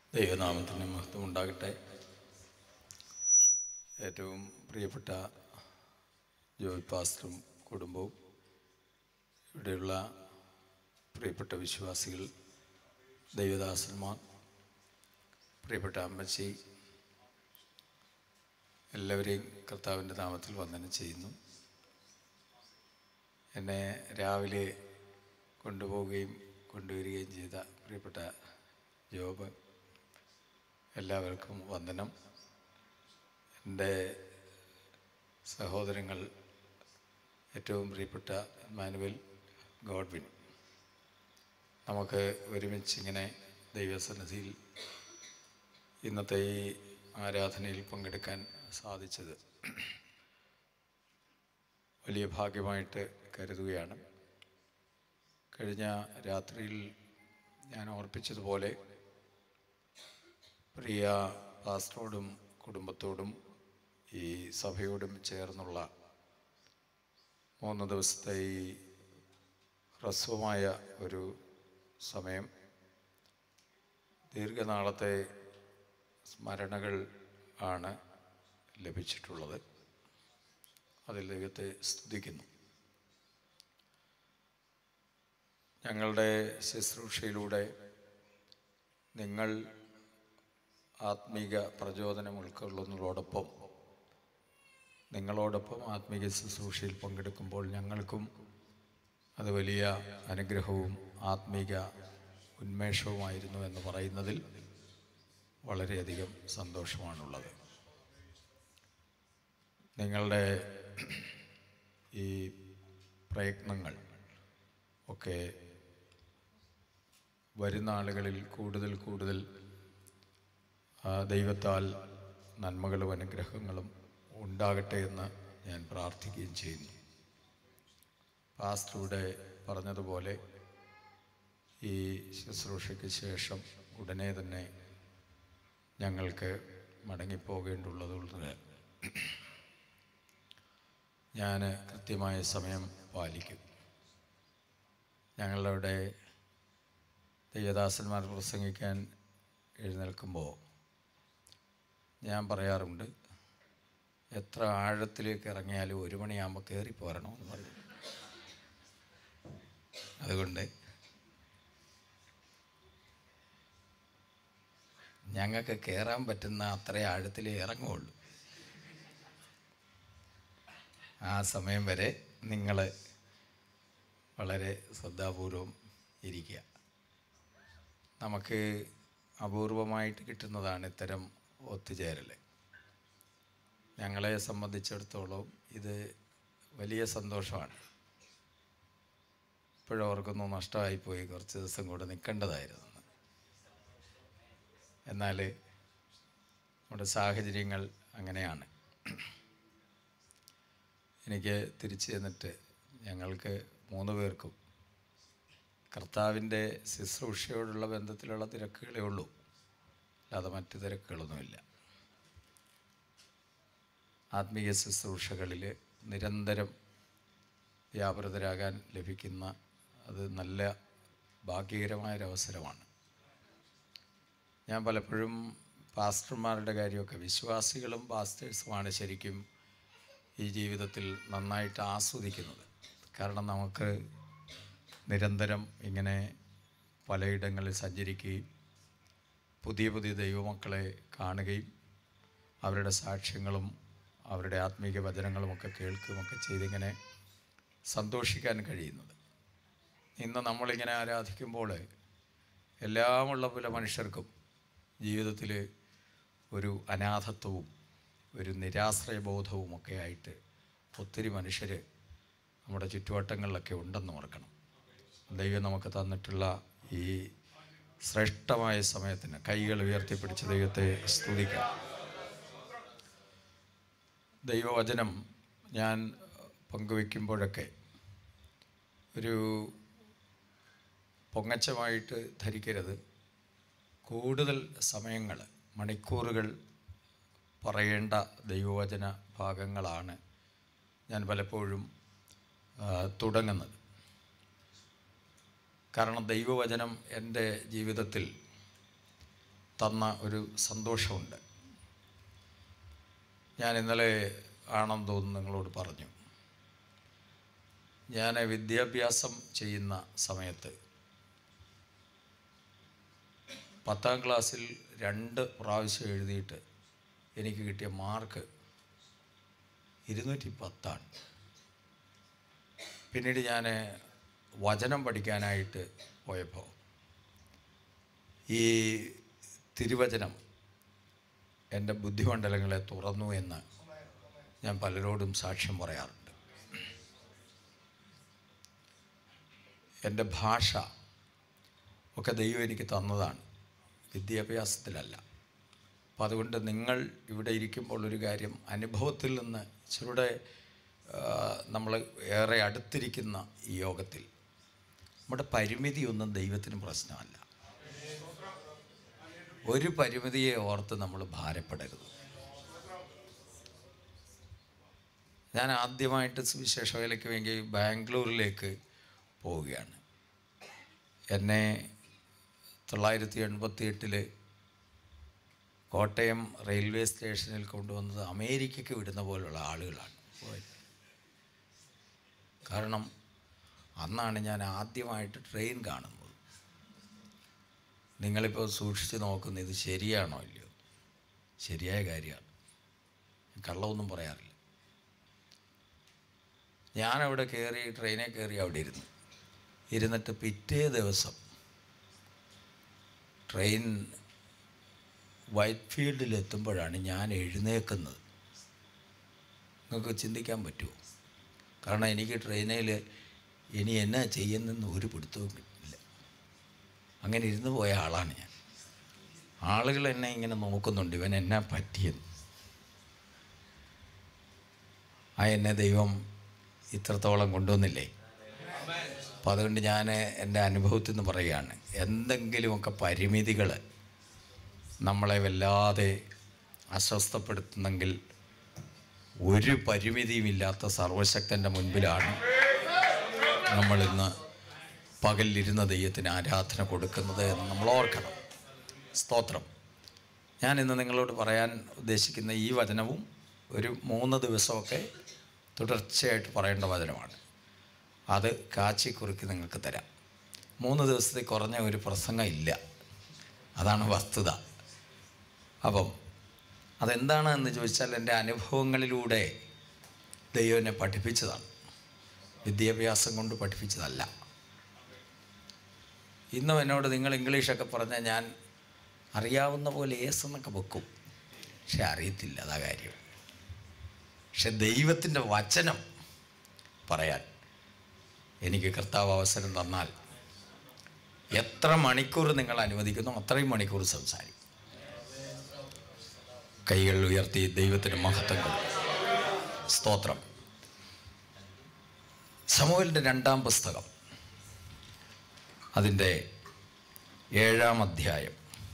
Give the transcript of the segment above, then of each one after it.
ദൈവനാമത്തിന് മഹത്വം ഉണ്ടാകട്ടെ ഏറ്റവും പ്രിയപ്പെട്ട ജോയ് പാസ്റ്ററും കുടുംബവും ഇവിടെയുള്ള പ്രിയപ്പെട്ട വിശ്വാസികൾ ദൈവദാസന്മാർ പ്രിയപ്പെട്ട അമ്മച്ചി എല്ലാവരെയും കർത്താവിൻ്റെ നാമത്തിൽ വന്ദനം ചെയ്യുന്നു എന്നെ രാവിലെ കൊണ്ടുപോവുകയും കൊണ്ടുവരികയും ചെയ്ത പ്രിയപ്പെട്ട ജോബ് എല്ലാവർക്കും വന്ദനം എൻ്റെ സഹോദരങ്ങൾ ഏറ്റവും പ്രിയപ്പെട്ട മാനുവൽ ഗോഡ്വിൻ നമുക്ക് ഒരുമിച്ച് ഇങ്ങനെ ദൈവസന്നിധിയിൽ ഇന്നത്തെ ഈ ആരാധനയിൽ പങ്കെടുക്കാൻ സാധിച്ചത് വലിയ ഭാഗ്യമായിട്ട് കരുതുകയാണ് കഴിഞ്ഞ രാത്രിയിൽ ഞാൻ ഓർപ്പിച്ചതുപോലെ പ്രിയ പാസ്റ്ററോടും കുടുംബത്തോടും ഈ സഭയോടും ചേർന്നുള്ള മൂന്ന് ദിവസത്തെ ഈ ഹ്രസ്വമായ ഒരു സമയം ദീർഘനാളത്തെ സ്മരണകൾ ആണ് ലഭിച്ചിട്ടുള്ളത് അതിൽ ദൈവത്തെ സ്തുതിക്കുന്നു ഞങ്ങളുടെ ശുശ്രൂഷയിലൂടെ നിങ്ങൾ ആത്മീക പ്രചോദനം ഉൾക്കൊള്ളുന്നതോടൊപ്പം നിങ്ങളോടൊപ്പം ആത്മീക ശുശ്രൂഷയിൽ പങ്കെടുക്കുമ്പോൾ ഞങ്ങൾക്കും അത് വലിയ അനുഗ്രഹവും ആത്മീക ഉന്മേഷവുമായിരുന്നു എന്ന് പറയുന്നതിൽ വളരെയധികം സന്തോഷമാണുള്ളത് നിങ്ങളുടെ ഈ പ്രയത്നങ്ങൾ ഒക്കെ വരുന്ന ആളുകളിൽ കൂടുതൽ കൂടുതൽ ആ, ദൈവത്താൽ നന്മകളും അനുഗ്രഹങ്ങളും ഉണ്ടാകട്ടെ എന്ന് ഞാൻ പ്രാർത്ഥിക്കുകയും ചെയ്യുന്നു പാസ്റ്ററുടെ പറഞ്ഞതുപോലെ ഈ ശുശ്രൂഷയ്ക്ക് ശേഷം ഉടനെ തന്നെ ഞങ്ങൾക്ക് മടങ്ങിപ്പോകേണ്ടുള്ളതുകൊണ്ട് ഞാൻ കൃത്യമായ സമയം പാലിക്കും ഞങ്ങളുടെ ദൈവദാസന്മാർ പ്രസംഗിക്കാൻ എഴുന്നേൽക്കുമ്പോൾ ഞാൻ പറയാറുണ്ട് എത്ര ആഴത്തിലേക്ക് ഇറങ്ങിയാലും ഒരു മണിയാകുമ്പോൾ കയറി പോരണമെന്ന് പറയും അതുകൊണ്ട് ഞങ്ങൾക്ക് കയറാൻ പറ്റുന്ന അത്ര ആഴത്തിലേ ഇറങ്ങുള്ളൂ ആ സമയം വരെ നിങ്ങൾ വളരെ ശ്രദ്ധാപൂർവം ഇരിക്കുക നമുക്ക് അപൂർവമായിട്ട് കിട്ടുന്നതാണ് ഇത്തരം ഒത്തുചേരൽ ഞങ്ങളെ സംബന്ധിച്ചിടത്തോളം ഇത് വലിയ സന്തോഷമാണ് ഇപ്പോഴും ഓർക്കുന്നു നഷ്ടമായിപ്പോയി കുറച്ച് ദിവസം കൂടെ നിൽക്കേണ്ടതായിരുന്നു എന്നാൽ നമ്മുടെ സാഹചര്യങ്ങൾ അങ്ങനെയാണ് എനിക്ക് തിരിച്ചു ചെന്നിട്ട് ഞങ്ങൾക്ക് മൂന്ന് പേർക്കും കർത്താവിൻ്റെ ശുശ്രൂഷയോടുള്ള ബന്ധത്തിലുള്ള തിരക്കുകളേ ഉള്ളൂ അല്ലാതെ മറ്റു തിരക്കുകളൊന്നുമില്ല ആത്മീയ ശുശ്രൂഷകളിൽ നിരന്തരം വ്യാപൃതരാകാൻ ലഭിക്കുന്ന അത് നല്ല ഭാഗ്യകരമായൊരവസരമാണ് ഞാൻ പലപ്പോഴും പാസ്റ്റർമാരുടെ കാര്യമൊക്കെ വിശ്വാസികളും പാസ്റ്റേഴ്സുമാണ് ശരിക്കും ഈ ജീവിതത്തിൽ നന്നായിട്ട് ആസ്വദിക്കുന്നത് കാരണം നമുക്ക് നിരന്തരം ഇങ്ങനെ പലയിടങ്ങളിൽ സഞ്ചരിക്കുകയും പുതിയ പുതിയ ദൈവമക്കളെ കാണുകയും അവരുടെ സാക്ഷ്യങ്ങളും അവരുടെ ആത്മീക വചനങ്ങളുമൊക്കെ കേൾക്കുകയുമൊക്കെ ചെയ്തിങ്ങനെ സന്തോഷിക്കാൻ കഴിയുന്നത് ഇന്ന് നമ്മളിങ്ങനെ ആരാധിക്കുമ്പോൾ എല്ലാമുള്ള പല മനുഷ്യർക്കും ജീവിതത്തിൽ ഒരു അനാഥത്വവും ഒരു നിരാശ്രയബോധവും ഒക്കെ ആയിട്ട് ഒത്തിരി മനുഷ്യർ നമ്മുടെ ചുറ്റുവട്ടങ്ങളിലൊക്കെ ഉണ്ടെന്ന് ഓർക്കണം ദൈവം നമുക്ക് തന്നിട്ടുള്ള ഈ ശ്രേഷ്ഠമായ സമയത്തിന് കൈകൾ ഉയർത്തിപ്പിടിച്ച് ദൈവത്തെ സ്തുതിക്കാം ദൈവവചനം ഞാൻ പങ്കുവെക്കുമ്പോഴൊക്കെ ഒരു പൊങ്ങച്ചമായിട്ട് ധരിക്കരുത് കൂടുതൽ സമയങ്ങൾ മണിക്കൂറുകൾ പറയേണ്ട ദൈവവചന ഭാഗങ്ങളാണ് ഞാൻ പലപ്പോഴും ആ, തുടങ്ങുന്നത് കാരണം ദൈവവചനം എൻ്റെ ജീവിതത്തിൽ തന്ന ഒരു സന്തോഷമുണ്ട് ഞാൻ ഇന്നലെ ആണെന്ന് തോന്നുന്നു നിങ്ങളോട് പറഞ്ഞു ഞാൻ വിദ്യാഭ്യാസം ചെയ്യുന്ന സമയത്ത് പത്താം ക്ലാസ്സിൽ രണ്ട് പ്രാവശ്യം എഴുതിയിട്ട് എനിക്ക് കിട്ടിയ മാർക്ക് ഇരുന്നൂറ്റി പത്താണ് പിന്നീട് ഞാൻ വചനം പഠിക്കാനായിട്ട് പോയപ്പോൾ ഈ തിരുവചനം എൻ്റെ ബുദ്ധിമണ്ഡലങ്ങളെ തുറന്നു എന്ന് ഞാൻ പലരോടും സാക്ഷ്യം പറയാറുണ്ട് എൻ്റെ ഭാഷ ഒക്കെ ദൈവം എനിക്ക് തന്നതാണ് വിദ്യാഭ്യാസത്തിലല്ല അപ്പം അതുകൊണ്ട് നിങ്ങൾ ഇവിടെ ഇരിക്കുമ്പോൾ ഒരു കാര്യം അനുഭവത്തിൽ നിന്ന് ഇച്ചിരൂടെ നമ്മൾ ഏറെ അടുത്തിരിക്കുന്ന ഈ യോഗത്തിൽ നമ്മുടെ പരിമിതിയൊന്നും ദൈവത്തിന് പ്രശ്നമല്ല ഒരു പരിമിതിയെ ഓർത്ത് നമ്മൾ ഭാരപ്പെടരുത് ഞാൻ ആദ്യമായിട്ട് സുവിശേഷ വേലയ്ക്ക് വേണ്ടി ബാംഗ്ലൂരിലേക്ക് പോവുകയാണ് എന്നെ തൊള്ളായിരത്തി എൺപത്തി എട്ടിൽ കോട്ടയം റെയിൽവേ സ്റ്റേഷനിൽ കൊണ്ടുവന്നത് അമേരിക്കയ്ക്ക് വിടുന്ന പോലുള്ള ആളുകളാണ് പോയത് കാരണം അന്നാണ് ഞാൻ ആദ്യമായിട്ട് ട്രെയിൻ കാണുന്നത് നിങ്ങളിപ്പോൾ സൂക്ഷിച്ച് നോക്കുന്ന ഇത് ശരിയാണോ ഇല്ലയോ ശരിയായ കാര്യമാണ് കള്ളമൊന്നും പറയാറില്ല ഞാനവിടെ കയറി ട്രെയിനിൽ കയറി അവിടെ ഇരുന്നു ഇരുന്നിട്ട് പിറ്റേ ദിവസം ട്രെയിൻ വൈറ്റ് ഫീൽഡിൽ എത്തുമ്പോഴാണ് ഞാൻ എഴുന്നേക്കുന്നത് നിങ്ങൾക്ക് ചിന്തിക്കാൻ പറ്റുമോ കാരണം എനിക്ക് ട്രെയിനിൽ ഇനി എന്നാ ചെയ്യുന്നെന്ന് ഒരു പിടുത്തവും കിട്ടില്ല അങ്ങനെ ഇരുന്ന് പോയ ആളാണ് ഞാൻ ആളുകൾ എന്നെ ഇങ്ങനെ നോക്കുന്നുണ്ട് ഇവൻ എന്നാ പറ്റിയെന്ന് ആ എന്നെ ദൈവം ഇത്രത്തോളം കൊണ്ടുവന്നില്ലേ അപ്പം അതുകൊണ്ട് ഞാൻ എൻ്റെ അനുഭവത്തിൽ നിന്ന് പറയുകയാണ് എന്തെങ്കിലുമൊക്കെ പരിമിതികൾ നമ്മളെ വല്ലാതെ അസ്വസ്ഥപ്പെടുത്തുന്നെങ്കിൽ ഒരു പരിമിതിയുമില്ലാത്ത സർവശക്തൻ്റെ മുൻപിലാണ് നമ്മളിന്ന് പകലിരുന്ന ദൈവത്തിന് ആരാധന കൊടുക്കുന്നത് എന്ന് നമ്മൾ ഓർക്കണം സ്തോത്രം ഞാൻ ഇന്ന് നിങ്ങളോട് പറയാൻ ഉദ്ദേശിക്കുന്ന ഈ വചനവും ഒരു മൂന്ന് ദിവസമൊക്കെ തുടർച്ചയായിട്ട് പറയേണ്ട വചനമാണ് അത് കാച്ചി കുറുക്കി നിങ്ങൾക്ക് തരാം മൂന്ന് ദിവസത്തിൽ കുറഞ്ഞ ഒരു പ്രസംഗം ഇല്ല അതാണ് വസ്തുത അപ്പം അതെന്താണ് എന്ന് ചോദിച്ചാൽ എൻ്റെ അനുഭവങ്ങളിലൂടെ ദൈവം എന്നെ പഠിപ്പിച്ചതാണ് വിദ്യാഭ്യാസം കൊണ്ട് പഠിപ്പിച്ചതല്ല ഇന്നും എന്നോട് നിങ്ങൾ ഇംഗ്ലീഷൊക്കെ പറഞ്ഞാൽ ഞാൻ അറിയാവുന്ന പോലെ ഏസ് എന്നൊക്കെ വെക്കും പക്ഷെ അറിയത്തില്ല അതാ കാര്യം പക്ഷെ ദൈവത്തിൻ്റെ വചനം പറയാൻ എനിക്ക് കർത്താവ് അവസരം തന്നാൽ എത്ര മണിക്കൂർ നിങ്ങൾ അനുവദിക്കുന്നു അത്രയും മണിക്കൂർ സംസാരിക്കും കൈകൾ ഉയർത്തി ദൈവത്തിന് മഹത്വം കൊടുക്കും സ്തോത്രം സമൂഹലിൻ്റെ രണ്ടാം പുസ്തകം അതിൻ്റെ ഏഴാം അധ്യായം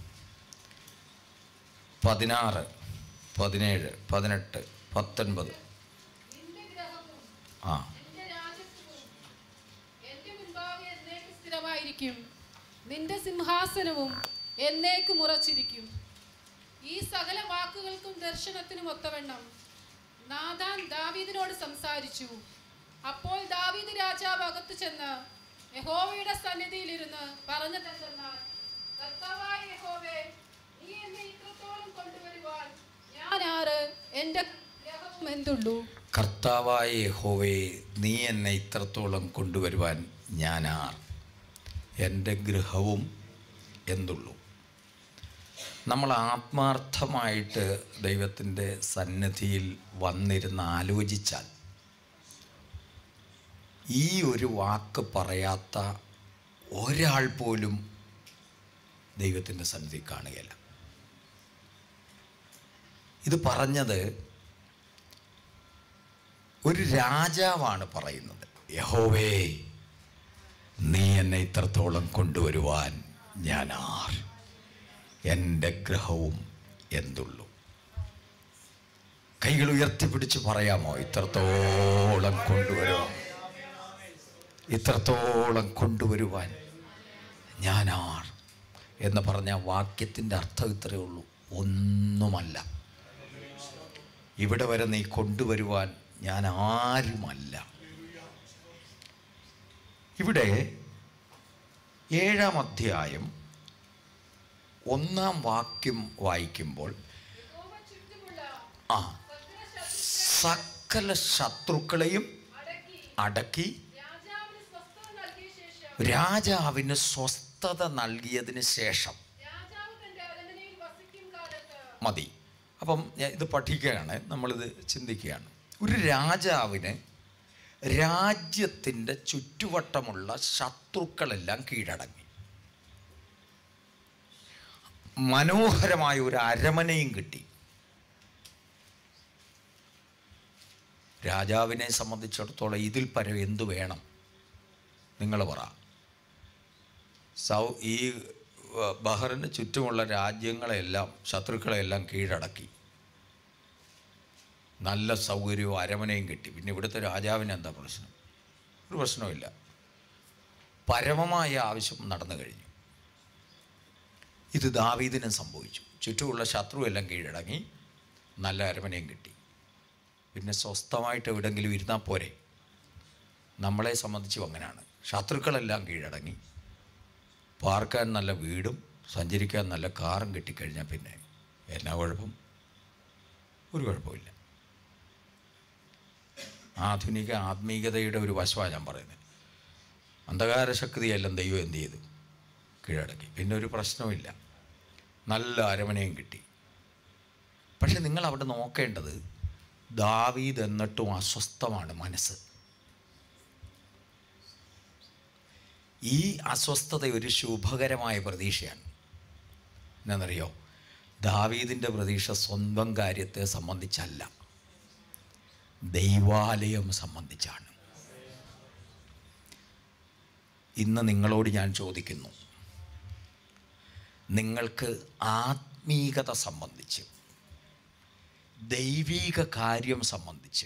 പതിനാറ് പതിനേഴ് പതിനെട്ട് പത്തൊൻപത് നിന്റെ ഗ്രഹവും ആ നിന്റെ രാജത്വവും എന്റെ മുൻപാകെ എന്നേക്ക് സ്ഥിരമായിരിക്കും നിന്റെ സിംഹാസനവും എന്നേക്ക് മുറച്ചിരിക്കും ഈ സകല വാക്കുകൾക്കും ദർശനത്തിനും ഒത്തവണ്ണം നാഥാൻ ദാവീദിനോട് സംസാരിച്ചു അപ്പോൾ ദാവീദ് രാജാവ് അകത്തു ചെന്ന് യഹോവയുടെ സന്നിധിയിലിരുന്ന് പറഞ്ഞതെന്തെന്നാൽ കർത്താവായ യഹോവേ നീ എന്നെ ഇത്രത്തോളം കൊണ്ടുവരുവാൻ ഞാൻ ആര് എന്റെ ഗ്രഹവും എന്തുള്ളൂ കർത്താവായ യഹോവേ നീ എന്നെ ഇത്രത്തോളം കൊണ്ടുവരുവാൻ ഞാനാർ എൻ്റെ ഗൃഹവും എന്തുള്ളൂ നമ്മൾ ആത്മാർത്ഥമായിട്ട് ദൈവത്തിൻ്റെ സന്നിധിയിൽ വന്നിരുന്ന് ആലോചിച്ചാൽ ഈ ഒരു വാക്ക് പറയാത്ത ഒരാൾ പോലും ദൈവത്തിൻ്റെ സന്നിധി കാണുകയില്ല ഇത് പറഞ്ഞത് ഒരു രാജാവാണ് പറയുന്നത് യഹോവേ നീ എന്നെ ഇത്രത്തോളം കൊണ്ടുവരുവാൻ ഞാൻ ആർ എൻ്റെ ഗ്രഹവും എന്തുള്ളൂ കൈകൾ ഉയർത്തിപ്പിടിച്ച് പറയാമോ ഇത്രത്തോളം കൊണ്ടുവരുവാൻ ഇത്രത്തോളം കൊണ്ടുവരുവാൻ ഞാനാർ എന്ന് പറഞ്ഞ വാക്യത്തിൻ്റെ അർത്ഥം ഇത്രയേ ഉള്ളൂ ഒന്നുമല്ല ഇവിടെ വരെ നീ കൊണ്ടുവരുവാൻ ഞാൻ ആരുമല്ല ഇവിടെ ഏഴാം അധ്യായം ഒന്നാം വാക്യം വായിക്കുമ്പോൾ യഹോവ ചുറ്റുമുള്ള ആ സകല ശത്രുക്കളെയും സകല ശത്രുക്കളെയും അടക്കി അടക്കി രാജാവിന് സ്വസ്ഥത നൽകിയ ശേഷം രാജാവിന് സ്വസ്ഥത നൽകിയതിന് ശേഷം രാജാവ് തന്റെ അരമനയിൽ വസിക്കും കാലത്ത് മതി അപ്പം ഞാൻ ഇത് പഠിക്കുകയാണ് നമ്മളിത് ചിന്തിക്കുകയാണ് ഒരു രാജാവിന് രാജ്യത്തിൻ്റെ ചുറ്റുവട്ടമുള്ള ശത്രുക്കളെല്ലാം കീഴടങ്ങി മനോഹരമായ ഒരു അരമനയും കിട്ടി രാജാവിനെ സംബന്ധിച്ചിടത്തോളം ഇതിൽ പരം എന്തു വേണം നിങ്ങൾ പറ സൗ ഈ ഏർ, ബഹറിന് ചുറ്റുമുള്ള രാജ്യങ്ങളെല്ലാം ശത്രുക്കളെല്ലാം കീഴടക്കി നല്ല സൗകര്യവും അരമനയും കിട്ടി പിന്നെ ഇവിടുത്തെ രാജാവിന് എന്താ പ്രശ്നം ഒരു പ്രശ്നവുമില്ല പരമമായ ആവശ്യം നടന്നു കഴിഞ്ഞു ഇത് ദാവീദിനും സംഭവിച്ചു ചുറ്റുമുള്ള ശത്രു എല്ലാം കീഴടങ്ങി നല്ല അരമനയും കിട്ടി പിന്നെ സ്വസ്ഥമായിട്ട് എവിടെങ്കിലും ഇരുന്നാൽ പോരെ നമ്മളെ സംബന്ധിച്ചും അങ്ങനെയാണ് ശത്രുക്കളെല്ലാം കീഴടങ്ങി പാർക്കാൻ നല്ല വീടും സഞ്ചരിക്കാൻ നല്ല കാറും കിട്ടിക്കഴിഞ്ഞാൽ പിന്നെ എന്നാ കുഴപ്പം ഒരു കുഴപ്പമില്ല ആധുനിക ആത്മീയതയുടെ ഒരു വശമാണ് ഞാൻ പറയുന്നത് അന്ധകാര ശക്തിയെല്ലാം ദൈവം എന്ത് ചെയ്തു കീഴടക്കി പിന്നെ ഒരു പ്രശ്നവുമില്ല നല്ല അരമനയും കിട്ടി പക്ഷെ നിങ്ങൾ അവിടെ നോക്കേണ്ടത് ദാവീദ് എന്നിട്ടും അസ്വസ്ഥമാണ് മനസ്സ് ഈ അസ്വസ്ഥത ഒരു ശുഭകരമായ പ്രതീക്ഷയാണ് എന്നറിയോ ദാവീദിൻ്റെ പ്രതീക്ഷ സ്വന്തം കാര്യത്തെ സംബന്ധിച്ചല്ല ദൈവാലയം സംബന്ധിച്ചാണ് ഇന്ന് നിങ്ങളോട് ഞാൻ ചോദിക്കുന്നു നിങ്ങൾക്ക് ആത്മീകത സംബന്ധിച്ച് ദൈവീക കാര്യം സംബന്ധിച്ച്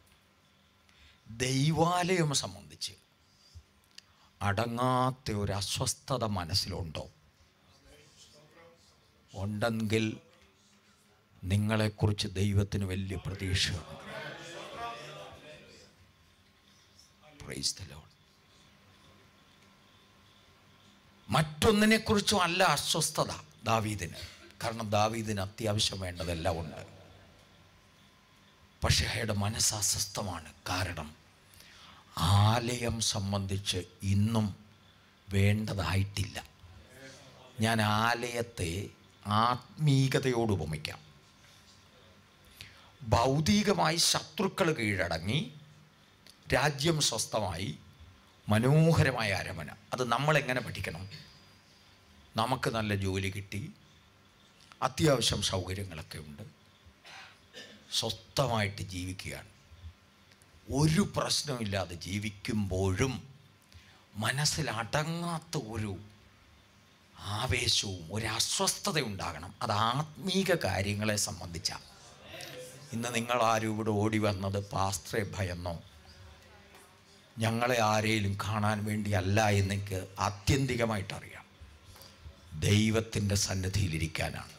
ദൈവാലയം സംബന്ധിച്ച് അടങ്ങാത്ത ഒരു അസ്വസ്ഥത മനസ്സിലുണ്ടോ ഉണ്ടെങ്കിൽ നിങ്ങളെക്കുറിച്ച് ദൈവത്തിന് വലിയ പ്രതീക്ഷയുണ്ട് Praise the Lord. മറ്റൊന്നിനെക്കുറിച്ചും അല്ല അസ്വസ്ഥത ദാവീദിന് കാരണം ദാവീദിന് അത്യാവശ്യം വേണ്ടതെല്ലാം ഉണ്ട് പക്ഷേ അയാളുടെ മനസ്സ് അസ്വസ്ഥമാണ് കാരണം ആലയം സംബന്ധിച്ച് ഇന്നും വേണ്ടതായിട്ടില്ല ഞാൻ ആലയത്തെ ആത്മീകതയോട് ഉപമിക്കാം ഭൗതികമായി ശത്രുക്കൾ കീഴടങ്ങി രാജ്യം സ്വസ്ഥമായി മനോഹരമായ അരമന അത് നമ്മളെങ്ങനെ പഠിക്കണം നമുക്ക് നല്ല ജോലി കിട്ടി അത്യാവശ്യം സൗകര്യങ്ങളൊക്കെ ഉണ്ട് സ്വസ്ഥമായിട്ട് ജീവിക്കുകയാണ് ഒരു പ്രശ്നമില്ലാതെ ജീവിക്കുമ്പോഴും മനസ്സിൽ അടങ്ങാത്ത ഒരു ആവേശവും ഒരു അസ്വസ്ഥത ഉണ്ടാകണം അത് ആത്മീക കാര്യങ്ങളെ സംബന്ധിച്ചാണ് ഇന്ന് നിങ്ങൾ ആരും ഇവിടെ ഓടി വന്നത് പാസ്ത്രെ ഭയന്നോ ഞങ്ങളെ ആരെയും കാണാൻ വേണ്ടിയല്ല എന്നെനിക്ക് ആത്യന്തികമായിട്ട് അറിയാം ദൈവത്തിൻ്റെ സന്നിധിയിലിരിക്കാനാണ്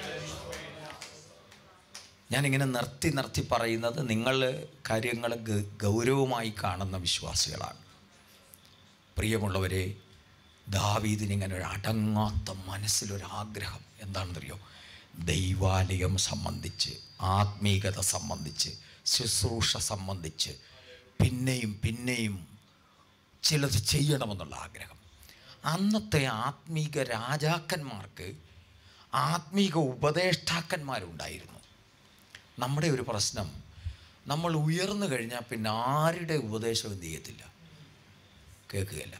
ഞാനിങ്ങനെ നിർത്തി നിർത്തി പറയുന്നത് നിങ്ങൾ കാര്യങ്ങൾ ഗ- ഗൗരവമായി കാണുന്ന വിശ്വാസികളാണ് പ്രിയമുള്ളവരെ ദാവീദിനിങ്ങനെ ഒരു അടങ്ങാത്ത മനസ്സിലൊരാഗ്രഹം എന്താണെന്നറിയോ ദൈവാലയം സംബന്ധിച്ച് ആത്മീകത സംബന്ധിച്ച് ശുശ്രൂഷ സംബന്ധിച്ച് പിന്നെയും പിന്നെയും ചിലത് ചെയ്യണമെന്നുള്ള ആഗ്രഹം അന്നത്തെ ആത്മീക രാജാക്കന്മാർക്ക് ആത്മീക ഉപദേഷ്ടാക്കന്മാരുണ്ടായിരുന്നു നമ്മുടെ ഒരു പ്രശ്നം നമ്മൾ ഉയർന്നു കഴിഞ്ഞാൽ പിന്നെ ആരുടെ ഉപദേശവും എന്ത് ചെയ്യത്തില്ല കേൾക്കുകയില്ല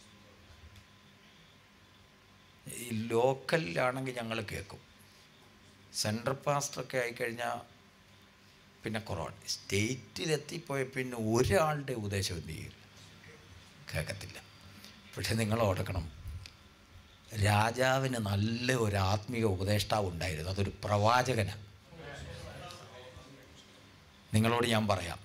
ഈ ലോക്കലിലാണെങ്കിൽ ഞങ്ങൾ കേൾക്കും സെൻട്രൽ പാസ്റ്ററൊക്കെ ആയിക്കഴിഞ്ഞാൽ പിന്നെ കുറവാണ് സ്റ്റേറ്റിലെത്തിപ്പോയ പിന്നെ ഒരാളുടെ ഉപദേശം എന്ത് ചെയ്യില്ല കേൾക്കത്തില്ല പക്ഷെ നിങ്ങൾ ഓർക്കണം രാജാവിന് നല്ല ഒരു ആത്മീയ ഉപദേഷ്ടാവ് ഉണ്ടായിരുന്നു അതൊരു പ്രവാചകനാണ് നിങ്ങളോട് ഞാൻ പറയാം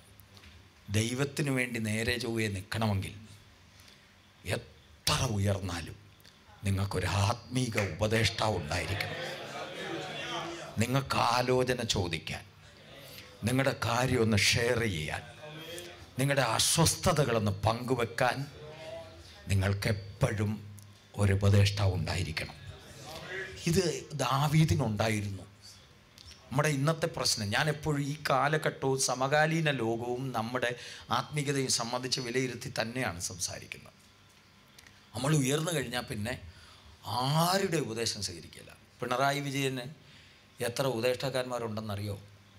ദൈവത്തിന് വേണ്ടി നേരെ ചൊവ്വയെ നിൽക്കണമെങ്കിൽ എത്ര ഉയർന്നാലും നിങ്ങൾക്കൊരു ആത്മീക ഉപദേഷ്ടാവ് ഉണ്ടായിരിക്കണം നിങ്ങൾക്ക് ആലോചന ചോദിക്കാൻ നിങ്ങളുടെ കാര്യം ഒന്ന് ഷെയർ ചെയ്യാൻ നിങ്ങളുടെ അസ്വസ്ഥതകളൊന്ന് പങ്കുവെക്കാൻ നിങ്ങൾക്കെപ്പോഴും ഒരു ഉപദേഷ്ടാവ് ഉണ്ടായിരിക്കണം ഇത് ദാവീദിനുണ്ടായിരുന്നു നമ്മുടെ ഇന്നത്തെ പ്രശ്നം ഞാൻ എപ്പോഴും ഈ കാലഘട്ടവും സമകാലീന ലോകവും നമ്മുടെ ആത്മീയതയും സംബന്ധിച്ച് വിലയിരുത്തി തന്നെയാണ് സംസാരിക്കുന്നത് നമ്മൾ ഉയർന്നു കഴിഞ്ഞാൽ പിന്നെ ആരുടെ ഉപദേശം സ്വീകരിക്കില്ല പിണറായി വിജയന് എത്ര ഉപദേഷ്ടാക്കന്മാരുണ്ടെന്നറിയോ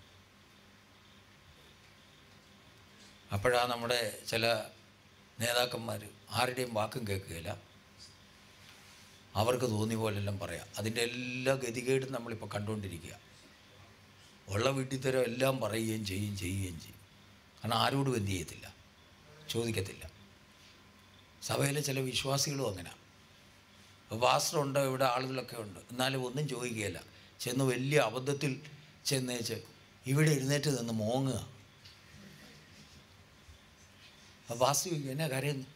അപ്പോഴാണ് നമ്മുടെ ചില നേതാക്കന്മാർ ആരുടെയും വാക്കും കേൾക്കുകയില്ല അവർക്ക് തോന്നിയ പോലെല്ലാം പറയാം അതിൻ്റെ എല്ലാ ഗതികേടും നമ്മളിപ്പോൾ കണ്ടുകൊണ്ടിരിക്കുക ഉള്ള വീട്ടിത്തരം എല്ലാം പറയുകയും ചെയ്യുകയും ചെയ്യുകയും ചെയ്യും കാരണം ആരോടും എന്ത് ചെയ്യത്തില്ല ചോദിക്കത്തില്ല സഭയിലെ ചില വിശ്വാസികളും അങ്ങനെ പാസ്റ്ററുണ്ട് ഇവിടെ ആളുകളൊക്കെ ഉണ്ട് എന്നാലും ഒന്നും ചോദിക്കുകയില്ല ചെന്ന് വലിയ അബദ്ധത്തിൽ ചെന്നേച്ച് ഇവിടെ എഴുന്നേറ്റ് നിന്ന് മോങ്ങുക അപ്പോൾ പാസ്റ്റർ ചോദിക്കും എന്നാ കരയുന്നു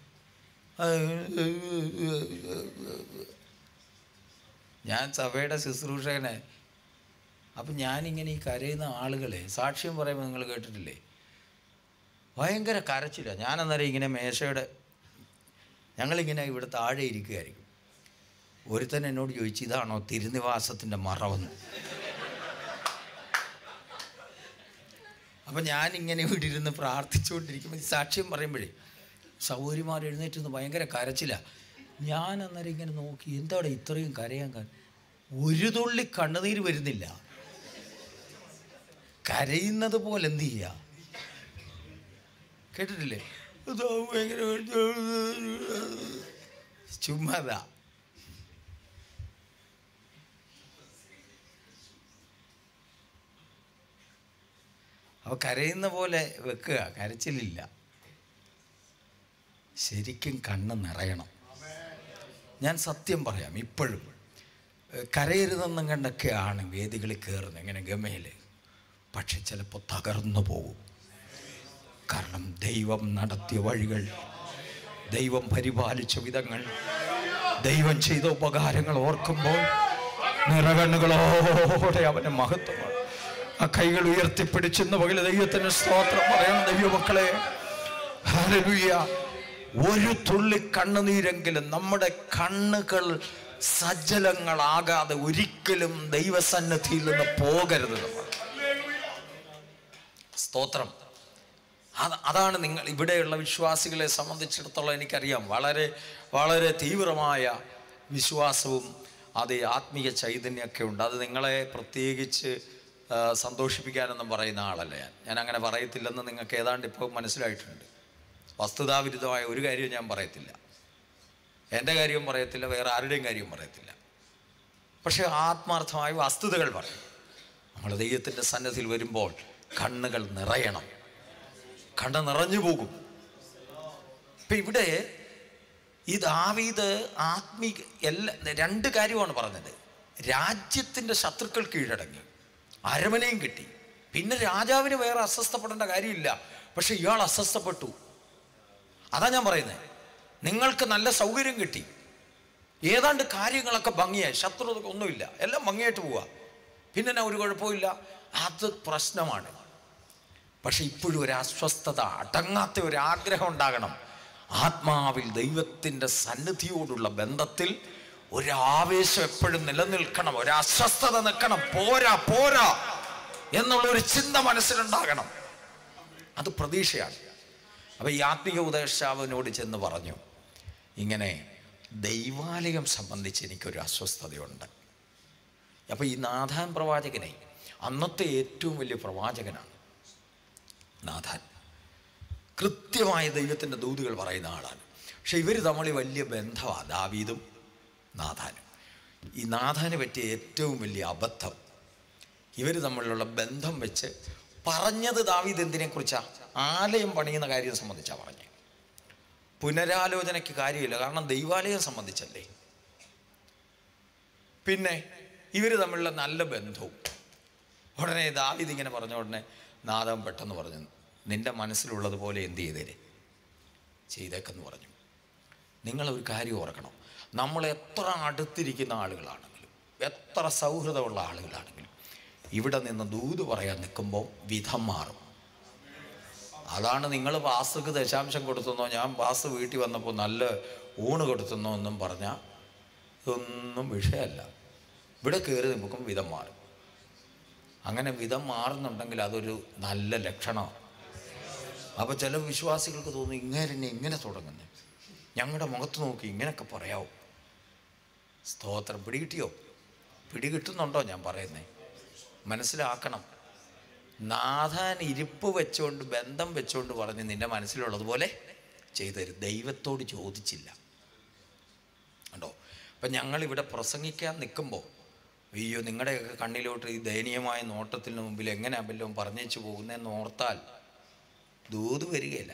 ഞാൻ സഭയുടെ ശുശ്രൂഷകനെ അപ്പം ഞാനിങ്ങനെ ഈ കരയുന്ന ആളുകളെ സാക്ഷ്യം പറയുമ്പോൾ നിങ്ങൾ കേട്ടിട്ടില്ലേ ഭയങ്കര കരച്ചില്ല ഞാനന്നേരം ഇങ്ങനെ മേശയുടെ ഞങ്ങളിങ്ങനെ ഇവിടെ താഴെ ഇരിക്കുകയായിരിക്കും ഒരുത്തൻ എന്നോട് ചോദിച്ചു ഇതാണോ തിരുനിവാസത്തിൻ്റെ മറവെന്ന് അപ്പം ഞാനിങ്ങനെ ഇവിടെ ഇരുന്ന് പ്രാർത്ഥിച്ചുകൊണ്ടിരിക്കുമ്പോൾ ഈ സാക്ഷ്യം പറയുമ്പോഴേ സൗകര്യമാർ എഴുന്നേറ്റ് നിന്ന് ഭയങ്കര കരച്ചില്ല ഞാൻ അന്നേരം ഇങ്ങനെ നോക്കി എന്താണ് ഇത്രയും കരയാൻ കാരണം ഒരു തുള്ളി കണ്ണുനീര് വരുന്നില്ല കരയുന്നത് പോലെ എന്ത് ചെയ്യുക കേട്ടിട്ടില്ലേ ഇതാ ഭയങ്കര ചുമ്മാതാ അപ്പോൾ കരയുന്ന പോലെ വെക്കുക കരച്ചിലില്ല ശരിക്കും കണ്ണ് നിറയണം ഞാൻ സത്യം പറയാം ഇപ്പോഴും ഏഹ് കരയരുതെന്നും കണ്ടൊക്കെയാണ് വേദികളിൽ കയറുന്നത് ഇങ്ങനെ ഗമയിൽ പക്ഷെ ചിലപ്പോൾ തകർന്നു പോകും കാരണം ദൈവം നടത്തിയ വഴികൾ ദൈവം പരിപാലിച്ച വിധങ്ങൾ ദൈവം ചെയ്ത ഉപകാരങ്ങൾ ഓർക്കുമ്പോൾ നിറകണ്ണുകളോടെ അവൻ്റെ മഹത്വമാണ് ആ കൈകൾ ഉയർത്തിപ്പിടിച്ചെന്ന് പകല് ദൈവത്തിന് സ്തോത്രം പറയണം ദൈവമക്കളെ ഹല്ലേലൂയ ഒരു തുള്ളി കണ്ണുനീരെങ്കിലും നമ്മുടെ കണ്ണുകൾ സജ്ജലങ്ങളാകാതെ ഒരിക്കലും ദൈവസന്നിധിയിൽ നിന്ന് പോകരുത് നമ്മൾ സ്തോത്രം അത് അതാണ് നിങ്ങൾ ഇവിടെയുള്ള വിശ്വാസികളെ സംബന്ധിച്ചിടത്തോളം എനിക്കറിയാം വളരെ വളരെ തീവ്രമായ വിശ്വാസവും അത് ആത്മീയ ചൈതന്യമൊക്കെ ഉണ്ട് അത് നിങ്ങളെ പ്രത്യേകിച്ച് ആ, സന്തോഷിപ്പിക്കാനൊന്നും പറയുന്ന ആളല്ല ഞാൻ ഞാൻ അങ്ങനെ പറയത്തില്ലെന്ന് നിങ്ങൾക്ക് ഏതാണ്ട് ഇപ്പോൾ മനസ്സിലായിട്ടുണ്ട് വസ്തുതാവിരുദ്ധമായ ഒരു കാര്യവും ഞാൻ പറയത്തില്ല എൻ്റെ കാര്യവും പറയത്തില്ല വേറെ ആരുടെയും കാര്യവും പറയത്തില്ല പക്ഷേ ആത്മാർത്ഥമായ വസ്തുതകൾ പറയും നമ്മൾ ദൈവത്തിൻ്റെ സന്നദ്ധിയിൽ വരുമ്പോൾ കണ്ണുകൾ നിറയണം കണ്ണ് നിറഞ്ഞു പോകും ഇപ്പം ഇവിടെ ഈ ദാവീദ് ആത്മീക എല്ലാ രണ്ട് കാര്യമാണ് പറഞ്ഞത് രാജ്യത്തിൻ്റെ ശത്രുക്കൾ കീഴടങ്ങി അരമനയും കിട്ടി പിന്നെ രാജാവിന് വേറെ അസ്വസ്ഥപ്പെടേണ്ട കാര്യമില്ല പക്ഷെ ഇയാൾ അസ്വസ്ഥപ്പെട്ടു അതാ ഞാൻ പറയുന്നത് നിങ്ങൾക്ക് നല്ല സൗകര്യം കിട്ടി ഏതാണ്ട് കാര്യങ്ങളൊക്കെ ഭംഗിയായി ശത്രുത ഒന്നുമില്ല എല്ലാം ഭംഗിയായിട്ട് പോവുക പിന്നെ എന്നാ ഒരു കുഴപ്പമില്ല അത് പ്രശ്നമാണ് പക്ഷെ ഇപ്പോഴും ഒരു അസ്വസ്ഥത അടങ്ങാത്ത ഒരു ആഗ്രഹം ഉണ്ടാകണം ആത്മാവിൽ ദൈവത്തിൻ്റെ സന്നിധിയോടുള്ള ബന്ധത്തിൽ ഒരു ആവേശം എപ്പോഴും നിലനിൽക്കണം ഒരു അസ്വസ്ഥത നിൽക്കണം പോരാ പോരാ എന്നുള്ള ഒരു ചിന്ത മനസ്സിലുണ്ടാകണം അത് പ്രതീക്ഷയാണ് അപ്പോൾ ഈ ആത്മീയ ഉപദേഷ്ടാവിനോട് ചെന്ന് പറഞ്ഞു ഇങ്ങനെ ദൈവാലയം സംബന്ധിച്ച് എനിക്കൊരു അസ്വസ്ഥതയുണ്ട് അപ്പോൾ ഈ നാഥാൻ പ്രവാചകനെ അന്നത്തെ ഏറ്റവും വലിയ പ്രവാചകനാണ് നാഥാൻ കൃത്യമായ ദൈവത്തിൻ്റെ ദൂതുകൾ പറയുന്ന ആളാണ് പക്ഷെ ഇവർ തമ്മിൽ വലിയ ബന്ധമാണ് ദാവീദും നാഥാനും ഈ നാഥാന് പറ്റിയ ഏറ്റവും വലിയ അബദ്ധം ഇവർ തമ്മിലുള്ള ബന്ധം വെച്ച് പറഞ്ഞത് ദാവീദ് എന്തിനെക്കുറിച്ചാണ് ആലയം പണിയുന്ന കാര്യം സംബന്ധിച്ചാണ് പറഞ്ഞത് പുനരാലോചനയ്ക്ക് കാര്യമില്ല കാരണം ദൈവാലയം സംബന്ധിച്ചല്ലേ പിന്നെ ഇവർ തമ്മിലുള്ള നല്ല ബന്ധവും ഉടനെ ദാവീദ് ഇങ്ങനെ പറഞ്ഞ ഉടനെ നാദം പെട്ടെന്ന് പറഞ്ഞു നിന്റെ മനസ്സിലുള്ളതുപോലെ എന്ത് ചെയ്തേരെ ചെയ്തേക്കെന്ന് പറഞ്ഞു നിങ്ങളൊരു കാര്യം ഓർക്കണം നമ്മൾ എത്ര അടുത്തിരിക്കുന്ന ആളുകളാണെങ്കിലും എത്ര സൗഹൃദമുള്ള ആളുകളാണെങ്കിലും ഇവിടെ നിന്ന് ദൂത് പറയാൻ നിൽക്കുമ്പോൾ വിധം മാറും അതാണ് നിങ്ങൾ പാസ്ക്ക് ദശാംശം കൊടുത്തെന്നോ ഞാൻ പാസ് വീട്ടിൽ വന്നപ്പോൾ നല്ല ഊണ് കൊടുത്തെന്നോ എന്നും പറഞ്ഞാൽ ഇതൊന്നും വിഷയമല്ല ഇവിടെ കയറി നിൽക്കും വിധം മാറും അങ്ങനെ വിധം മാറുന്നുണ്ടെങ്കിൽ അതൊരു നല്ല ലക്ഷണമാണ് അപ്പോൾ ചില വിശ്വാസികൾക്ക് തോന്നും ഇങ്ങനെ ഇങ്ങനെ തുടങ്ങുന്നത് ഞങ്ങളുടെ മുഖത്ത് നോക്കി ഇങ്ങനെയൊക്കെ പറയാവോ സ്തോത്രം പിടികിട്ടിയോ പിടികിട്ടുന്നുണ്ടോ ഞാൻ പറയുന്നേ മനസ്സിലാക്കണം നാഥാൻ ഇരിപ്പ് വെച്ചുകൊണ്ട് ബന്ധം വെച്ചുകൊണ്ട് പറഞ്ഞ് നിന്റെ മനസ്സിലുള്ളതുപോലെ ചെയ്തു തരും ദൈവത്തോട് ചോദിച്ചില്ല കണ്ടോ അപ്പം ഞങ്ങളിവിടെ പ്രസംഗിക്കാൻ നിൽക്കുമ്പോൾ അയ്യോ നിങ്ങളുടെയൊക്കെ കണ്ണിലോട്ട് ഈ ദയനീയമായ നോട്ടത്തിന് മുമ്പിൽ എങ്ങനെ വല്ലതും പറഞ്ഞേച്ചു പോകുന്നതെന്ന് ഓർത്താൽ ദൂത് വരികയില്ല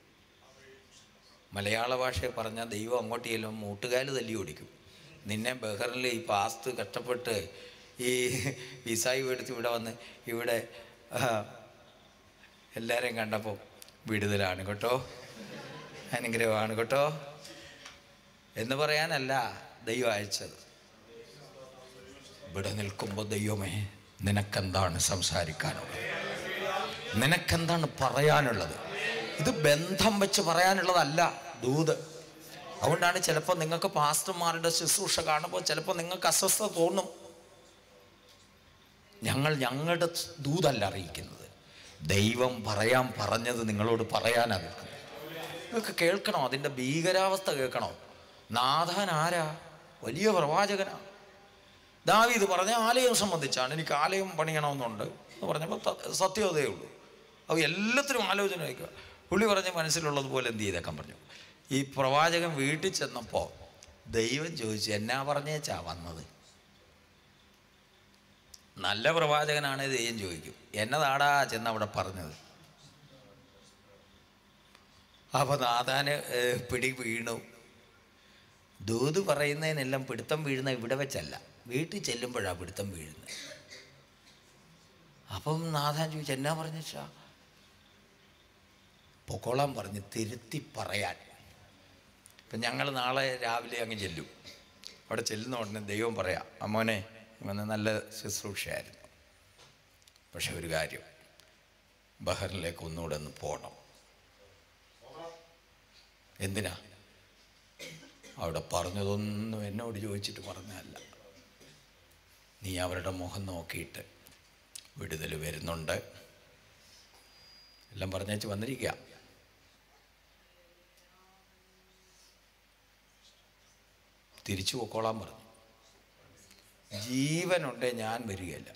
മലയാള ഭാഷയെ പറഞ്ഞാൽ ദൈവം അങ്ങോട്ട് ചെല്ലും മൂട്ടുകാല് തല്ലി ഓടിക്കും നിന്നെ ബഹറിൽ ഈ പാസ്ത് കഷ്ടപ്പെട്ട് ഈ വിസായി എടുത്ത് ഇവിടെ വന്ന് ഇവിടെ ആ, എല്ലാവരെയും കണ്ടപ്പോൾ വിടുതലാണ് കേട്ടോ അനുഗ്രഹമാണ് കേട്ടോ എന്ന് പറയാനല്ല ദൈവം അയച്ചത് ഇവിടെ നിൽക്കുമ്പോൾ ദൈവമേ നിനക്കെന്താണ് സംസാരിക്കാനുള്ളത് നിനക്കെന്താണ് പറയാനുള്ളത് ഇത് ബന്ധം വെച്ച് പറയാനുള്ളതല്ല ദൂത് അതുകൊണ്ടാണ് ചിലപ്പോൾ നിങ്ങൾക്ക് പാസ്റ്റർമാരുടെ ശുശ്രൂഷ കാണുമ്പോൾ ചിലപ്പോൾ നിങ്ങൾക്ക് അസ്വസ്ഥത തോന്നും ഞങ്ങൾ ഞങ്ങളുടെ ദൂതല്ല അറിയിക്കുന്നത് ദൈവം പറയാൻ പറഞ്ഞത് നിങ്ങളോട് പറയാനാണ് നിൽക്കുന്നത് നിങ്ങൾക്ക് കേൾക്കണോ അതിൻ്റെ ഭീകരാവസ്ഥ കേൾക്കണോ നാഥൻ ആരാ വലിയ പ്രവാചകനാണ് ദാവീദ് പറഞ്ഞ ആലയം സംബന്ധിച്ചാണ് എനിക്ക് ആലയം പണിയണമെന്നുണ്ട് എന്ന് പറഞ്ഞപ്പോൾ ത- സത്യമതേ ഉള്ളൂ അപ്പോൾ എല്ലാത്തിനും ആലോചന വയ്ക്കുക പുള്ളി പറഞ്ഞ മനസ്സിലുള്ളതുപോലെ എന്ത് ചെയ്തേക്കാൻ പറഞ്ഞു ഈ പ്രവാചകൻ വീട്ടിൽ ചെന്നപ്പോൾ ദൈവം ചോദിച്ചു എന്നാ പറഞ്ഞേച്ചാ വന്നത് നല്ല പ്രവാചകനാണ് ദൈവം ചോദിക്കും എന്നതാടാ ചെന്ന് അവിടെ പറഞ്ഞത് അപ്പോൾ നാഥാന് ഏഹ്, പിടി വീണു ദൂത് പറയുന്നതിനെല്ലാം പിടുത്തം വീഴുന്ന ഇവിടെ വെച്ചല്ല വീട്ടിൽ ചെല്ലുമ്പോഴാണ് പിടുത്തം വീഴുന്നത് അപ്പം നാഥാൻ ചോദിച്ചു എന്നാ പറഞ്ഞാ പൊക്കോളാൻ പറഞ്ഞ് തിരുത്തി പറയാൻ ഇപ്പം ഞങ്ങൾ നാളെ രാവിലെ അങ്ങ് ചെല്ലും അവിടെ ചെല്ലുന്ന ഉടനെ ദൈവം പറയാം അമ്മോനെ ഇവന് നല്ല ശുശ്രൂഷയായിരുന്നു പക്ഷെ ഒരു കാര്യം ബഹറിലേക്ക് ഒന്നുകൂടെ ഒന്ന് പോകണം എന്തിനാ അവിടെ പറഞ്ഞതൊന്നും എന്നോട് ചോദിച്ചിട്ട് പറഞ്ഞതല്ല നീ അവരുടെ മുഖം നോക്കിയിട്ട് വിടുതൽ വരുന്നുണ്ട് എല്ലാം പറഞ്ഞേച്ച് വന്നിരിക്കുക തിരിച്ചു പൊക്കോളാൻ പറഞ്ഞു ജീവനുണ്ടേ ഞാൻ വരികയില്ല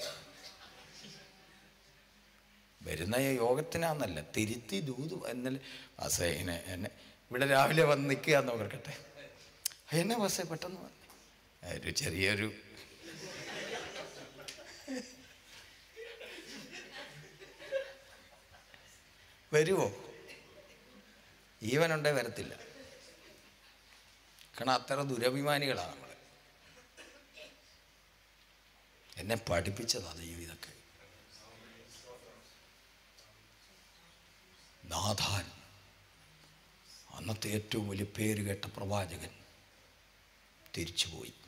വരുന്ന യോഗത്തിനാന്നല്ല തിരുത്തി ദൂത് എന്നല്ല ബസ്സേ ഇങ്ങനെ എന്നെ ഇവിടെ രാവിലെ വന്ന് നിൽക്കുക എന്ന് നോക്കട്ടെ എന്നെ ബസ്സേ പെട്ടെന്ന് വന്നേ ഒരു ചെറിയൊരു വരുമോ ഈവനുണ്ടേ വരത്തില്ല കാരണം അത്ര ദുരഭിമാനികളാണ് നമ്മൾ എന്നെ പഠിപ്പിച്ചതാ ദൈവം ഇതൊക്കെ നാഥാൻ അന്നത്തെ ഏറ്റവും വലിയ പേര് കേട്ട പ്രവാചകൻ തിരിച്ചുപോയി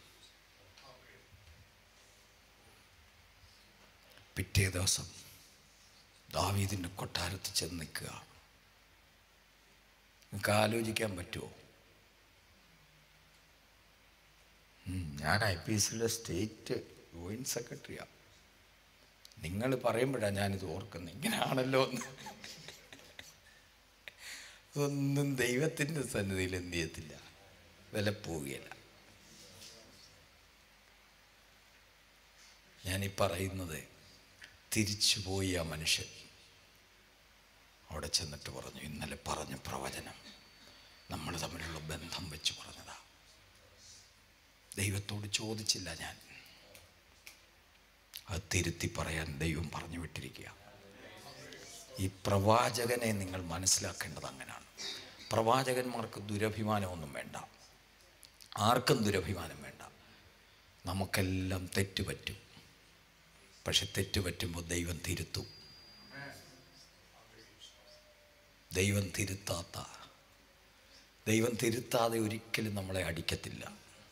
പിറ്റേ ദിവസം ദാവീദിൻ്റെ കൊട്ടാരത്തിൽ ചെന്ന് നിൽക്കുക നിങ്ങൾക്ക് ആലോചിക്കാൻ പറ്റുമോ ഉം, ഞാൻ ഐ പി എസിലെ സ്റ്റേറ്റ് ജോയിൻറ്റ് സെക്രട്ടറിയാണ് നിങ്ങൾ പറയുമ്പോഴാണ് ഞാനിത് ഓർക്കുന്നത് ഇങ്ങനെയാണല്ലോ എന്ന് ഒന്നും ദൈവത്തിൻ്റെ സന്നിധിയിൽ എന്ത് ചെയ്യത്തില്ല വില പോവുകയില്ല ഞാനീ പറയുന്നത് തിരിച്ചുപോയി ആ മനുഷ്യൻ അവിടെ ചെന്നിട്ട് പറഞ്ഞു ഇന്നലെ പറഞ്ഞ പ്രവചനം നമ്മൾ തമ്മിലുള്ള ബന്ധം വെച്ച് പറഞ്ഞതാ ദൈവത്തോട് ചോദിച്ചില്ല ഞാൻ അത് തിരുത്തി പറയാൻ ദൈവം പറഞ്ഞു വിട്ടിരിക്കുക ഈ പ്രവാചകനെ നിങ്ങൾ മനസ്സിലാക്കേണ്ടത് അങ്ങനെയാണ് പ്രവാചകന്മാർക്ക് ദുരഭിമാനമൊന്നും വേണ്ട ആർക്കും ദുരഭിമാനം വേണ്ട നമുക്കെല്ലാം തെറ്റുപറ്റും പക്ഷെ തെറ്റുപറ്റുമ്പോൾ ദൈവം തിരുത്തും ദൈവം തിരുത്താത്ത ദൈവം തിരുത്താതെ ഒരിക്കലും നമ്മളെ അടിക്കത്തില്ല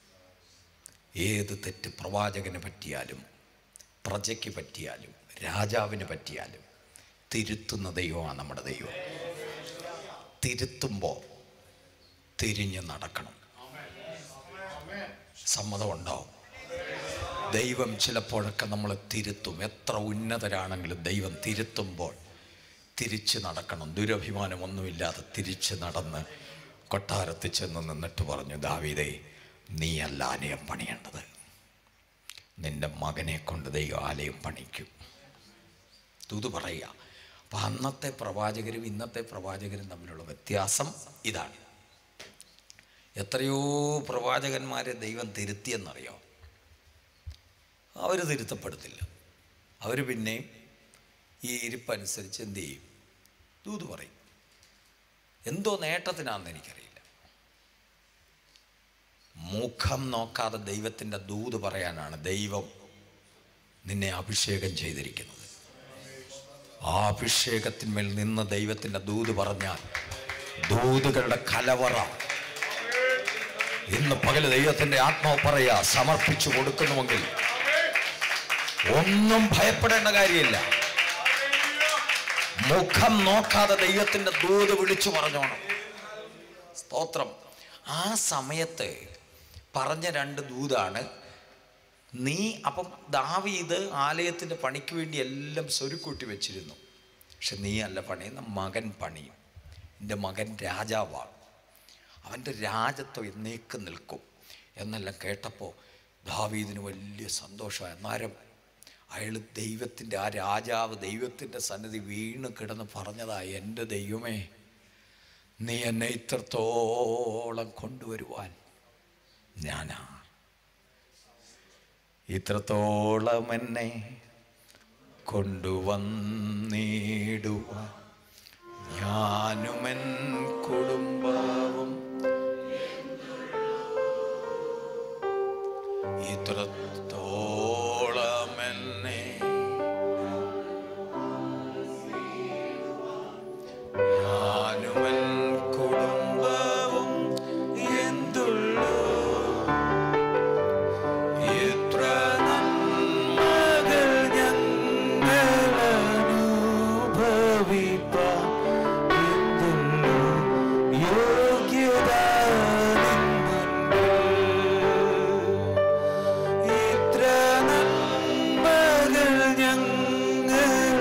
ഏത് തെറ്റ് പ്രവാചകനെ പറ്റിയാലും പ്രജയ്ക്ക് പറ്റിയാലും രാജാവിന് പറ്റിയാലും തിരുത്തുന്ന ദൈവമാണ് നമ്മുടെ ദൈവം തിരുത്തുമ്പോൾ തിരിഞ്ഞ് നടക്കണം സമ്മതമുണ്ടാവും ദൈവം ചിലപ്പോഴൊക്കെ നമ്മളെ തിരുത്തും എത്ര ഉന്നതരാണെങ്കിലും ദൈവം തിരുത്തുമ്പോൾ തിരിച്ച് നടക്കണം ദുരഭിമാനമൊന്നുമില്ലാതെ തിരിച്ച് നടന്ന് കൊട്ടാരത്തിൽ ചെന്ന് നിന്നിട്ട് പറഞ്ഞു ദാവീദേ നീയല്ല ആലയം പണിയേണ്ടത് നിന്റെ മകനെ കൊണ്ട് ദൈവം ആലയം പണിക്കും തൂത് പറയുക അപ്പം അന്നത്തെ പ്രവാചകരും ഇന്നത്തെ പ്രവാചകരും തമ്മിലുള്ള വ്യത്യാസം ഇതാണ് എത്രയോ പ്രവാചകന്മാരെ ദൈവം തിരുത്തിയെന്നറിയോ അവർ തിരുത്തപ്പെടുത്തില്ല അവർ പിന്നെ ഈ ഇരിപ്പനുസരിച്ച് എന്ത് ചെയ്യും ദൂത് പറയും എന്തോ നേട്ടത്തിനാണെന്ന് എനിക്കറിയില്ല മുഖം നോക്കാതെ ദൈവത്തിൻ്റെ ദൂത് പറയാനാണ് ദൈവം നിന്നെ അഭിഷേകം ചെയ്തിരിക്കുന്നത് ആ അഭിഷേകത്തിന്മേൽ നിന്ന് ദൈവത്തിൻ്റെ ദൂത് പറഞ്ഞാൽ ദൂതുകളുടെ കലവറ ഇന്ന് പകല് ദൈവത്തിൻ്റെ ആത്മാവ് പറയാ സമർപ്പിച്ചു കൊടുക്കുന്നുവെങ്കിൽ ഒന്നും ഭയപ്പെടേണ്ട കാര്യമില്ല മുഖം നോക്കാതെ ദൈവത്തിൻ്റെ ദൂത് വിളിച്ചു പറഞ്ഞോണം സ്തോത്രം ആ സമയത്ത് പറഞ്ഞ രണ്ട് ദൂതാണ് നീ അപ്പം ദാവീദ് ആലയത്തിൻ്റെ പണിക്ക് വേണ്ടി എല്ലാം സ്വരുക്കൂട്ടി വെച്ചിരുന്നു പക്ഷെ നീ അല്ല പണിയുന്ന മകൻ പണിയും എൻ്റെ മകൻ രാജാവാണ് അവൻ്റെ രാജത്വം എന്നേക്ക് നിൽക്കും എന്നെല്ലാം കേട്ടപ്പോൾ ദാവീദിന് വലിയ സന്തോഷമായി അന്നേരം അയാൾ ദൈവത്തിൻ്റെ ആ രാജാവ് ദൈവത്തിൻ്റെ സന്നിധി വീണ് കിടന്ന് പറഞ്ഞതായി എൻ്റെ ദൈവമേ നീ എന്നെ ഇത്രത്തോളം കൊണ്ടുവരുവാൻ ഞാനാ ഇത്രത്തോളം എന്നെ കൊണ്ടുവന്നിടുവാൻ ഞാനുമെൻ കുടുംബവും ഇത്രത്തോളം എന്നെ ഞാനുമെൻ കുടുംബവും എന്തുള്ളൂ ഇത്ര നന്മകൾ ഞങ്ങൾ അനുഭവിപ്പാൻ എന്തുള്ളൂ യോഗ്യത നിൻ മുൻപിൽ. ഇത്ര നന്മകൾ ഞങ്ങൾ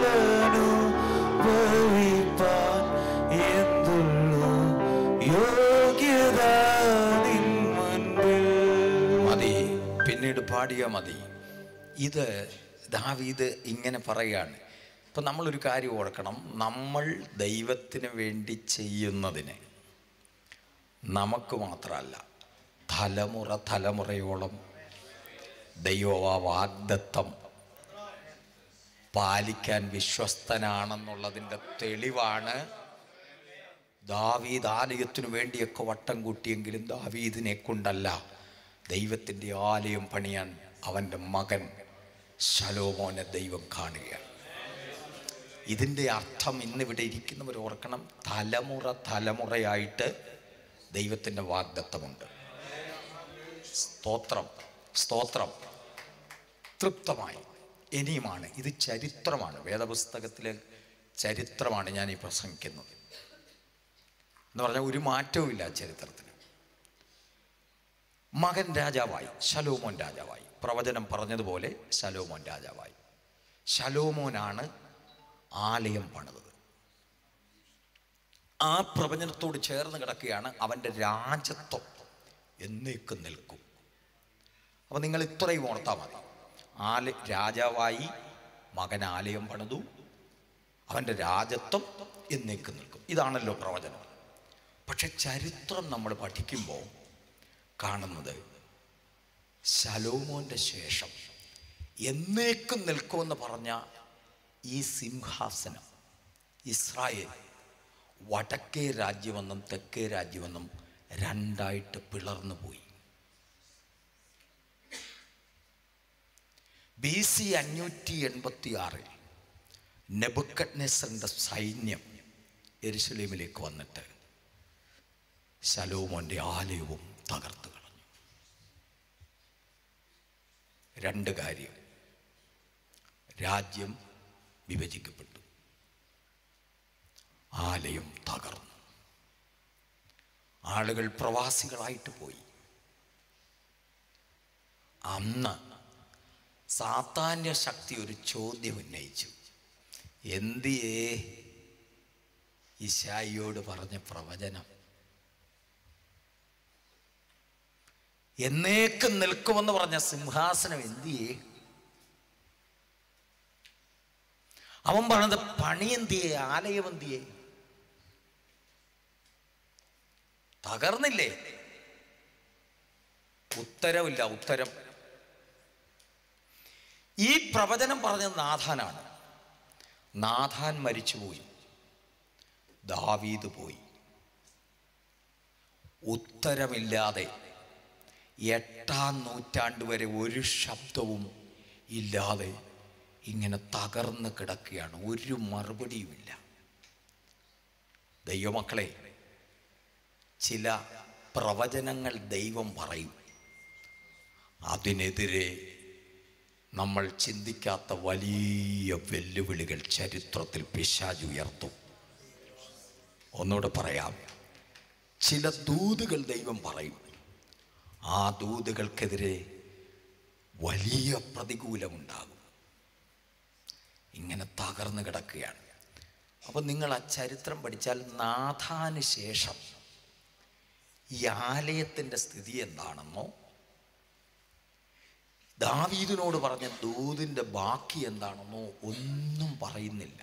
അനുഭവിപ്പാൻ എന്തുള്ളൂ യോഗ്യത നിൻ മുൻപിൽ മതി പിന്നീട് പാടിയ മതി ഇത് ദാവീദ് ഇങ്ങനെ പറയുകയാണ് ഇപ്പം നമ്മളൊരു കാര്യം ഓർക്കണം നമ്മൾ ദൈവത്തിന് വേണ്ടി ചെയ്യുന്നതിന് നമുക്ക് മാത്രമല്ല തലമുറ തലമുറയോളം ദൈവ ആ വാഗ്ദത്തം പാലിക്കാൻ വിശ്വസ്തനാണെന്നുള്ളതിൻ്റെ തെളിവാണ് ദാവീദ് ആലയത്തിനു വേണ്ടിയൊക്കെ വട്ടം കൂട്ടിയെങ്കിലും ദാവീദിനെ കൊണ്ടല്ല ദൈവത്തിൻ്റെ ആലയം പണിയാൻ അവൻ്റെ മകൻ ശലോമോനെ ദൈവം കാണുകയാണ് ഇതിൻ്റെ അർത്ഥം ഇന്നിവിടെ ഇരിക്കുന്നവർ ഓർക്കണം തലമുറ തലമുറയായിട്ട് ദൈവത്തിൻ്റെ വാഗ്ദത്തമുണ്ട് സ്തോത്രം സ്തോത്രം തൃപ്തമായി ഇനിയുമാണ് ഇത് ചരിത്രമാണ് വേദപുസ്തകത്തിലെ ചരിത്രമാണ് ഞാൻ ഈ പ്രസംഗിക്കുന്നത് എന്ന് പറഞ്ഞാൽ ഒരു മാറ്റവുമില്ല ആ ചരിത്രത്തിന് മകൻ രാജാവായി ശലോമോൻ രാജാവായി പ്രവചനം പറഞ്ഞതുപോലെ ശലോമോൻ രാജാവായി ശലോമോനാണ് ആലയം പണിതത് ആ പ്രവചനത്തോട് ചേർന്ന് കിടക്കുകയാണ് അവൻ്റെ രാജത്വം എന്നേക്കും നിൽക്കും അപ്പോൾ നിങ്ങൾ ഇത്രയും ഓർത്താൽ മതി ആല രാജാവായി മകൻ ആലയം പണിതു അവൻ്റെ രാജത്വം എന്നേക്കും നിൽക്കും ഇതാണല്ലോ പ്രവചനം പക്ഷെ ചരിത്രം നമ്മൾ പഠിക്കുമ്പോൾ കാണുന്നത് ശലോമോൻ്റെ ശേഷം എന്നേക്കും നിൽക്കുമെന്ന് പറഞ്ഞ ഈ സിംഹാസനം ഇസ്രായേൽ വടക്കേ രാജ്യമെന്നും തെക്കേ രാജ്യമെന്നും രണ്ടായിട്ട് പിളർന്നു പോയി ബി സി അഞ്ഞൂറ്റി എൺപത്തി ആറിൽ നെബുക്കഡ്നെസറിൻ്റെ സൈന്യം എരുസലേമിലേക്ക് വന്നിട്ട് ശലോമോൻ്റെ ആലയവും തകർത്ത് കളഞ്ഞു രണ്ട് കാര്യം രാജ്യം വിഭജിക്കപ്പെട്ടു ആലയം തകർന്നു ആളുകൾ പ്രവാസികളായിട്ട് പോയി അന്ന് സാത്താന്യ ശക്തി ഒരു ചോദ്യം ഉന്നയിച്ചു എന്തിയേ ഇശായിയോട് പറഞ്ഞ പ്രവചനം എന്നേക്കും നിൽക്കുമെന്ന് പറഞ്ഞ സിംഹാസനം എന്തിയേ അവൻ പറഞ്ഞത് പണി എന്തിയേ ആലയം എന്തിയേ തകർന്നില്ലേ ഉത്തരവില്ല ഉത്തരം ഈ പ്രവചനം പറഞ്ഞത് നാഥാനാണ് നാഥാൻ മരിച്ചുപോയി ദാവീദ് പോയി ഉത്തരമില്ലാതെ എട്ടാം നൂറ്റാണ്ട് വരെ ഒരു ശബ്ദവും ഇല്ലാതെ ഇങ്ങനെ തകർന്ന് കിടക്കുകയാണ് ഒരു മറുപടിയുമില്ല ദൈവമക്കളെ ചില പ്രവചനങ്ങൾ ദൈവം പറയും അതിനെതിരെ നമ്മൾ ചിന്തിക്കാത്ത വലിയ വെല്ലുവിളികൾ ചരിത്രത്തിൽ പിശാജ് ഉയർത്തും ഒന്നുകൂടെ പറയാം ചില ദൂതുകൾ ദൈവം പറയും ആ ദൂതുകൾക്കെതിരെ വലിയ പ്രതികൂലമുണ്ടാകും ഇങ്ങനെ തകർന്നു കിടക്കുകയാണ് അപ്പം നിങ്ങൾ ആ ചരിത്രം പഠിച്ചാൽ നാഥാന് ശേഷം ഈ ആലയത്തിൻ്റെ സ്ഥിതി എന്താണെന്നോ ദാവീദിനോട് പറഞ്ഞ ദൂതിൻ്റെ ബാക്കി എന്താണെന്നോ ഒന്നും പറയുന്നില്ല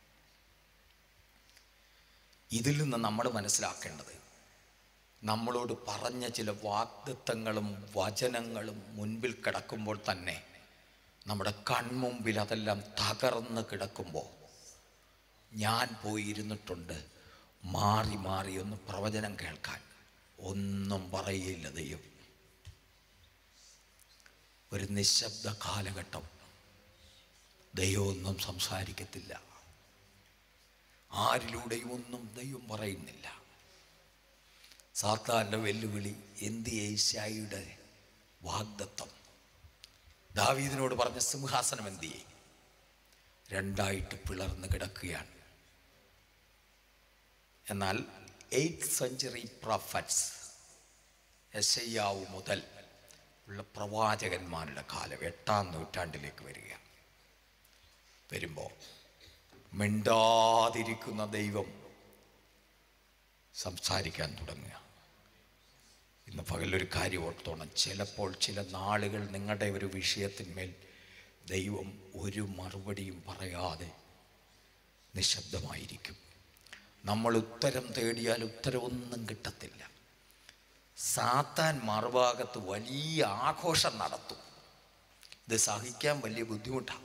ഇതിൽ നിന്ന് നമ്മൾ മനസ്സിലാക്കേണ്ടത് നമ്മളോട് പറഞ്ഞ ചില വാഗ്ദത്തങ്ങളും വചനങ്ങളും മുൻപിൽ കിടക്കുമ്പോൾ തന്നെ നമ്മുടെ കൺമുമ്പിൽ അതെല്ലാം തകർന്ന് കിടക്കുമ്പോൾ ഞാൻ പോയി ഇരുന്നിട്ടുണ്ട് മാറി മാറി ഒന്ന് പ്രവചനം കേൾക്കാൻ ഒന്നും പറയില്ല ദൈവം ഒരു നിശബ്ദ കാലഘട്ടം ദൈവമൊന്നും സംസാരിക്കത്തില്ല ആരിലൂടെയും ഒന്നും ദൈവം പറയുന്നില്ല സാത്താൻ്റെ വെല്ലുവിളി എന്ത് ഏശായിയുടെ വാഗ്ദത്തം ദാവീദിനോട് പറഞ്ഞ സിംഹാസനം എന്തിയെ രണ്ടായിട്ട് പിളർന്ന് കിടക്കുകയാണ് എന്നാൽ എയ്ത്ത് സെഞ്ചുറി പ്രൊഫറ്റ്സ് എസയ്യാവ് മുതൽ ഉള്ള പ്രവാചകന്മാരുടെ കാലം എട്ടാം നൂറ്റാണ്ടിലേക്ക് വരിക വരുമ്പോൾ മിണ്ടാതിരിക്കുന്ന ദൈവം സംസാരിക്കാൻ തുടങ്ങുക ഇന്ന് പകലൊരു കാര്യം ഓർത്തോണം ചിലപ്പോൾ ചില നാളുകൾ നിങ്ങളുടെ ഒരു വിഷയത്തിന്മേൽ ദൈവം ഒരു മറുപടിയും പറയാതെ നിശബ്ദമായിരിക്കും നമ്മൾ ഉത്തരം തേടിയാൽ ഉത്തരവൊന്നും കിട്ടത്തില്ല സാത്താൻ മറുഭാഗത്ത് വലിയ ആഘോഷം നടത്തും ഇത് സഹിക്കാൻ വലിയ ബുദ്ധിമുട്ടാണ്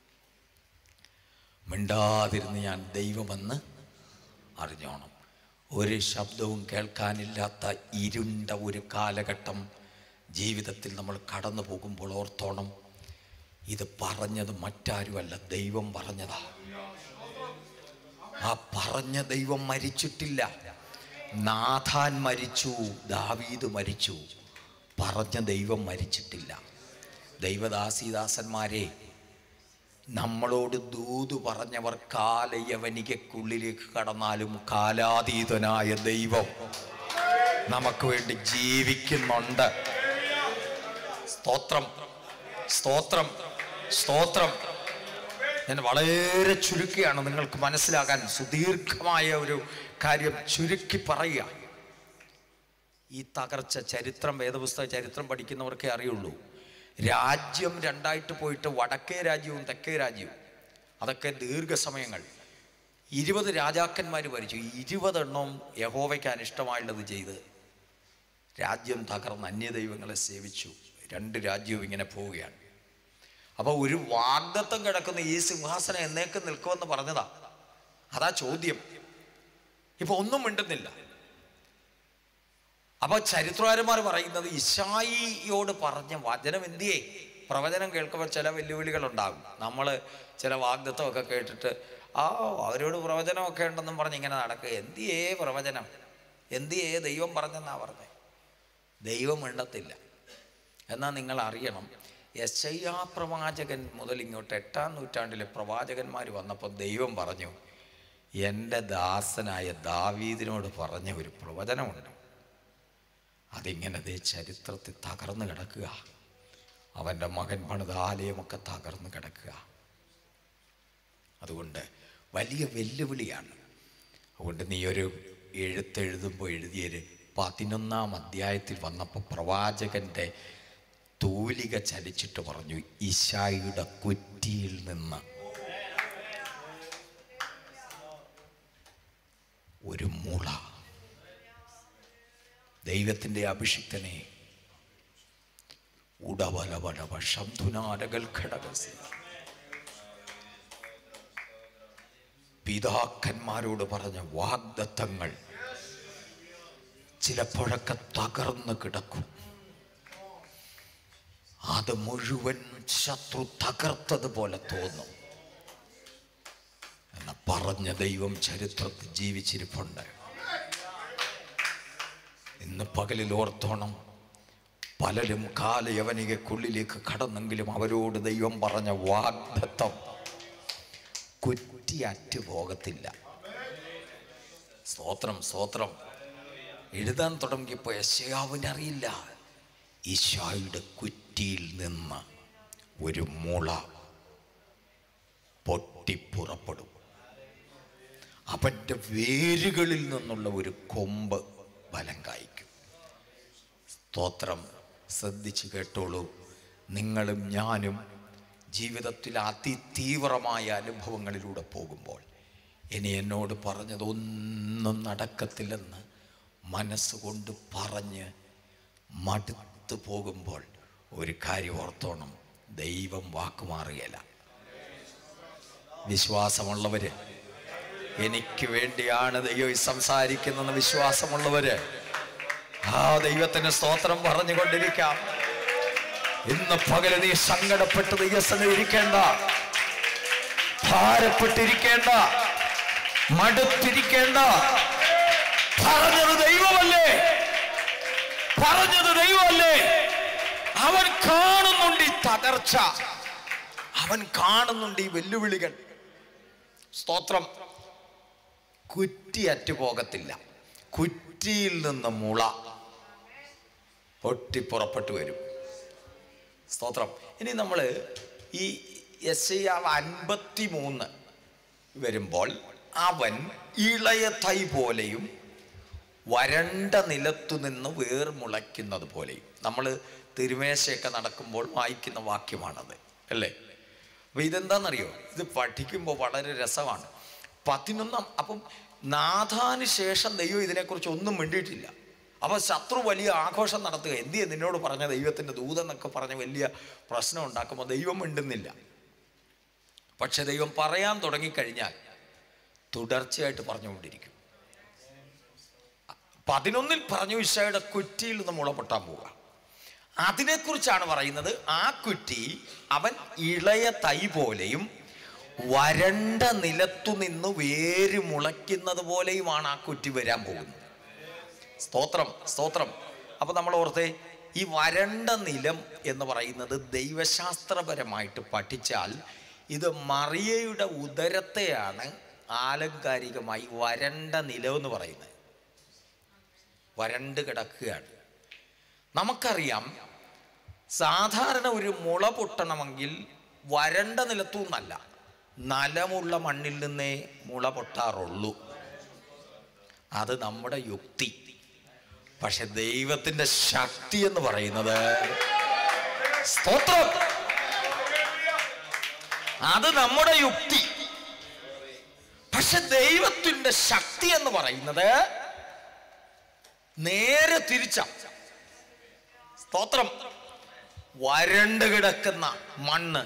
മിണ്ടാതിരുന്ന് ഞാൻ ദൈവമെന്ന് അറിഞ്ഞോണം ഒരു ശബ്ദവും കേൾക്കാനില്ലാത്ത ഇരുണ്ട ഒരു കാലഘട്ടം ജീവിതത്തിൽ നമ്മൾ കടന്നു പോകുമ്പോൾ ഓർത്തോണം ഇത് പറഞ്ഞത് മറ്റാരുമല്ല ദൈവം പറഞ്ഞതാ ആ പറഞ്ഞ ദൈവം മരിച്ചിട്ടില്ല നാഥാൻ മരിച്ചു ദാവീദ് മരിച്ചു പറഞ്ഞ ദൈവം മരിച്ചിട്ടില്ല ദൈവദാസീദാസന്മാരെ നമ്മളോട് ദൂത് പറഞ്ഞവർ കാലയവനികക്കുള്ളിലേക്ക് കടന്നാലും കാലാതീതനായ ദൈവം നമുക്ക് വേണ്ടി ജീവിക്കുന്നുണ്ട് സ്തോത്രം സ്തോത്രം സ്തോത്രം ഞാൻ വളരെ ചുരുക്കിയാണ് നിങ്ങൾക്ക് മനസ്സിലാകാൻ സുദീർഘമായ ഒരു കാര്യം ചുരുക്കി പറയുക ഈ തകർച്ച ചരിത്രം വേദപുസ്തക ചരിത്രം പഠിക്കുന്നവർക്കേ അറിയുള്ളൂ രാജ്യം രണ്ടായിട്ട് പോയിട്ട് വടക്കേ രാജ്യവും തെക്കേ രാജ്യവും അതൊക്കെ ദീർഘസമയങ്ങൾ ഇരുപത് രാജാക്കന്മാർ ഭരിച്ചു ഇരുപതെണ്ണവും യഹോവയ്ക്ക് അനിഷ്ടമായുള്ളത് ചെയ്ത് രാജ്യം തകർന്ന് അന്യദൈവങ്ങളെ സേവിച്ചു രണ്ട് രാജ്യവും ഇങ്ങനെ പോവുകയാണ് അപ്പോൾ ഒരു വാഗ്ദത്തം കിടക്കുന്ന ഈ സിംഹാസനം എന്നേക്ക് നിൽക്കുമെന്ന് പറഞ്ഞതാ അതാ ചോദ്യം ഇപ്പൊ ഒന്നും മിണ്ടുന്നില്ല അപ്പോൾ ചരിത്രകാരന്മാർ പറയുന്നത് ഇഷായിയോട് പറഞ്ഞ വചനം എന്തിയേ പ്രവചനം കേൾക്കുമ്പോൾ ചില വെല്ലുവിളികൾ ഉണ്ടാകും നമ്മൾ ചില വാഗ്ദത്വമൊക്കെ കേട്ടിട്ട് ആ അവരോട് പ്രവചനമൊക്കെ ഉണ്ടെന്നും പറഞ്ഞ് ഇങ്ങനെ നടക്കുക എന്തിയേ പ്രവചനം എന്തിയേ ദൈവം പറഞ്ഞെന്നാ പറഞ്ഞത് ദൈവം മിണ്ടത്തില്ല എന്നാൽ നിങ്ങൾ അറിയണം യശയ്യാ പ്രവാചകൻ മുതൽ ഇങ്ങോട്ട് എട്ടാം നൂറ്റാണ്ടിലെ പ്രവാചകന്മാർ വന്നപ്പോൾ ദൈവം പറഞ്ഞു എൻ്റെ ദാസനായ ദാവീദിനോട് പറഞ്ഞ ഒരു പ്രവചനമുണ്ട് അതിങ്ങനെ ദേ ചരിത്രത്തിൽ തകർന്നു കിടക്കുക അവൻ്റെ മകൻ പണിത ആലയമൊക്കെ തകർന്നു കിടക്കുക അതുകൊണ്ട് വലിയ വെല്ലുവിളിയാണ് അതുകൊണ്ട് നീ ഒരു എഴുത്തെഴുതുമ്പോൾ എഴുതിയൊരു പതിനൊന്നാം അധ്യായത്തിൽ വന്നപ്പോൾ പ്രവാചകൻ്റെ തൂലിക ചലിച്ചിട്ട് പറഞ്ഞു ഇശായിയുടെ കുറ്റിയിൽ നിന്ന് ഒരു മുള ദൈവത്തിൻ്റെ അഭിഷിക്തനെ ഉടവലവടവ ശംധുനാരകൾ ഘടകസി പിതാക്കന്മാരോട് പറഞ്ഞ വാഗ്ദത്തങ്ങൾ ചിലപ്പോഴൊക്കെ തകർന്ന് കിടക്കും അത് മുഴുവൻ ശത്രു തകർത്തതുപോലെ തോന്നും എന്ന് പറഞ്ഞ ദൈവം ചരിത്രത്തിൽ ജീവിച്ചിരിപ്പുണ്ട് ഇന്ന് പകലിൽ ഓർത്തോണം പലരും കാലയവനികക്കുള്ളിലേക്ക് കടന്നെങ്കിലും അവരോട് ദൈവം പറഞ്ഞ വാഗ്ദത്തം കുറ്റിയറ്റ് പോകത്തില്ല സ്തോത്രം സ്തോത്രം എഴുതാൻ തുടങ്ങിയപ്പോൾ യശയാവിന് അറിയില്ല ഈശായുടെ കുറ്റിയിൽ നിന്ന് ഒരു മുള പൊട്ടിപ്പുറപ്പെടും അവൻ്റെ വേരുകളിൽ നിന്നുള്ള ഒരു കൊമ്പ് ബലം കായ്ക്കും സ്തോത്രം ശ്രദ്ധിച്ച് കേട്ടോളൂ നിങ്ങളും ഞാനും ജീവിതത്തിൽ അതിതീവ്രമായ അനുഭവങ്ങളിലൂടെ പോകുമ്പോൾ ഇനി എന്നോട് പറഞ്ഞതൊന്നും നടക്കത്തില്ലെന്ന് മനസ്സുകൊണ്ട് പറഞ്ഞ് മടുത്തു പോകുമ്പോൾ ഒരു കാര്യം ഓർത്തോണം ദൈവം വാക്കുമാറുകയില്ല വിശ്വാസമുള്ളവര് എനിക്ക് വേണ്ടിയാണ് ദൈവം ഈ സംസാരിക്കുന്നതെന്ന് വിശ്വാസമുള്ളവര് ആ ദൈവത്തിന് സ്തോത്രം പറഞ്ഞുകൊണ്ടിരിക്കാം ഇന്ന് പകല് നീ സങ്കടപ്പെട്ട് ദൈവസ്ഥ ഇരിക്കേണ്ട ഭാരപ്പെട്ടിരിക്കേണ്ട മടുത്തിരിക്കേണ്ട പറഞ്ഞത് ദൈവമല്ലേ പറഞ്ഞത് ദൈവമല്ലേ അവൻ കാണുന്നുണ്ട് ഈ തകർച്ച അവൻ കാണുന്നുണ്ട് ഈ വെല്ലുവിളികൾ സ്തോത്രം കുറ്റി അറ്റുപോകത്തില്ല കുറ്റിയിൽ നിന്ന് മുള പൊട്ടിപ്പുറപ്പെട്ടു വരും സ്തോത്രം ഇനി നമ്മൾ ഈ എസ് ഐ അൻപത്തി മൂന്ന് വരുമ്പോൾ അവൻ ഇളയ തൈ പോലെയും വരണ്ട നിലത്തു നിന്ന് വേർമുളയ്ക്കുന്നത് പോലെയും നമ്മൾ തിരുമേശയൊക്കെ നടക്കുമ്പോൾ വായിക്കുന്ന വാക്യമാണത് അല്ലേ അപ്പൊ ഇതെന്താണെന്നറിയോ ഇത് പഠിക്കുമ്പോൾ വളരെ രസമാണ് പതിനൊന്നാം അപ്പം നാഥാന് ശേഷം ദൈവം ഇതിനെക്കുറിച്ച് ഒന്നും മിണ്ടിയിട്ടില്ല അപ്പൊ ശത്രു വലിയ ആഘോഷം നടത്തുക എന്തിയെ നിന്നോട് പറഞ്ഞ ദൈവത്തിന്റെ ദൂതെന്നൊക്കെ പറഞ്ഞ് വലിയ പ്രശ്നം ഉണ്ടാക്കുമ്പോൾ ദൈവം മിണ്ടുന്നില്ല പക്ഷെ ദൈവം പറയാൻ തുടങ്ങിക്കഴിഞ്ഞാൽ തുടർച്ചയായിട്ട് പറഞ്ഞുകൊണ്ടിരിക്കും പതിനൊന്നിൽ പറഞ്ഞു ഇഷയുടെ കുറ്റിയിൽ നിന്ന് മുള പൊട്ടാൻ പോവുക അതിനെക്കുറിച്ചാണ് പറയുന്നത് ആ കുറ്റി അവൻ ഇളയ തൈ പോലെയും വരണ്ട നിലത്തു നിന്ന് വേര് മുളയ്ക്കുന്നത് പോലെയുമാണ് ആ കുറ്റി വരാൻ പോകുന്നത് സ്തോത്രം സ്തോത്രം അപ്പൊ നമ്മൾ ഓർത്തെ ഈ വരണ്ട നിലം എന്ന് പറയുന്നത് ദൈവശാസ്ത്രപരമായിട്ട് പഠിച്ചാൽ ഇത് മറിയയുടെ ഉദരത്തെയാണ് ആലങ്കാരികമായി വരണ്ട നിലം എന്ന് പറയുന്നത് വരണ്ട് കിടക്കുകയാണ് നമുക്കറിയാം സാധാരണ ഒരു മുള പൊട്ടണമെങ്കിൽ വരണ്ട നിലത്തു നിന്നല്ല നലമുള്ള മണ്ണിൽ നിന്നേ മുള പൊട്ടാറുള്ളൂ അത് നമ്മുടെ യുക്തി പക്ഷെ ദൈവത്തിന്റെ ശക്തി എന്ന് പറയുന്നത് സ്തോത്രം അത് നമ്മുടെ യുക്തി പക്ഷെ ദൈവത്തിന്റെ ശക്തി എന്ന് പറയുന്നത് നേരെ തിരിച്ച സ്തോത്രം വരണ്ട് കിടക്കുന്ന മണ്ണ്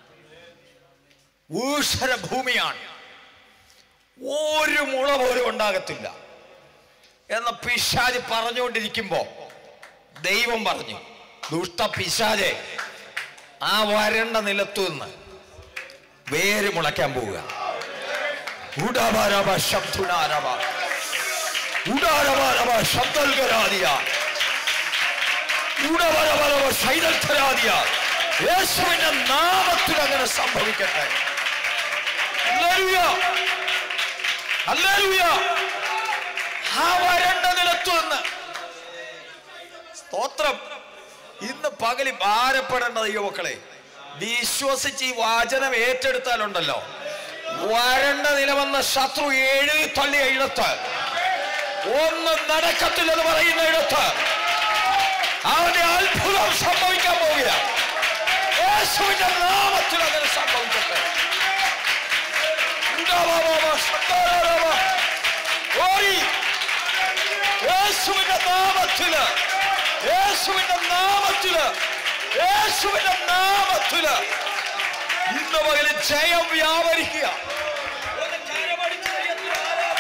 ഊഷര ഭൂമിയാണ് ഒരു മുള പോലും ഉണ്ടാകത്തില്ല എന്ന പിശാജ് പറഞ്ഞുകൊണ്ടിരിക്കുമ്പോ ദൈവം പറഞ്ഞു ദുഷ്ട പിശാജെ ആ വരണ്ട നിലത്തു നിന്ന് വേര് മുളയ്ക്കാൻ പോവുക ഉടവരവ ശബ്ദുനാരവ ഉടാരവരവ ശബ്ദൽകരാദിയ ഉടവരവരവ ശൈതൽക്കരാദിയ യേശുവിന്റെ നാമത്തിൽ അങ്ങനെ സംഭവിക്കട്ടെ ഹല്ലേലൂയ. ഹല്ലേലൂയ. ആ വരണ്ട നിലത്തു നിന്ന് സ്തോത്രം ഇന്ന് പകലി ഭാരപ്പെടേണ്ട ദൈവമക്കളെ വിശ്വസിച്ച് ഈ വാചനം ഏറ്റെടുത്താലുണ്ടല്ലോ വരണ്ട നിലവെന്ന ശത്രു എഴുതി തള്ളിയ ഇടത്ത് ഒന്നും നടക്കത്തില്ലെന്ന് പറയുന്ന ഇടത്ത് അവന്റെ അത്ഭുതം സംഭവിക്കാൻ പോവുക യേശുവിന്റെ നാമത്തിൽ അങ്ങനെ സംഭവിക്കട്ടെ ഉണ്ടാവാമോ, സത്താരാമോ. ഓടി. യേശുവിന്റെ നാമത്തില് യേശുവിന്റെ നാമത്തില് യേശുവിന്റെ നാമത്തില് ഇന്ന് പകല് ജയം വ്യാപരിക്കുക ഒന്ന് കരമടിച്ച് ദൈവത്തിന്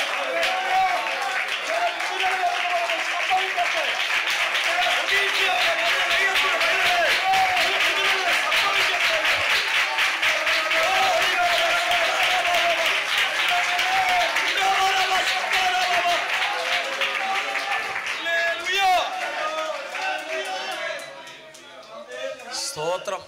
സ്തോത്രം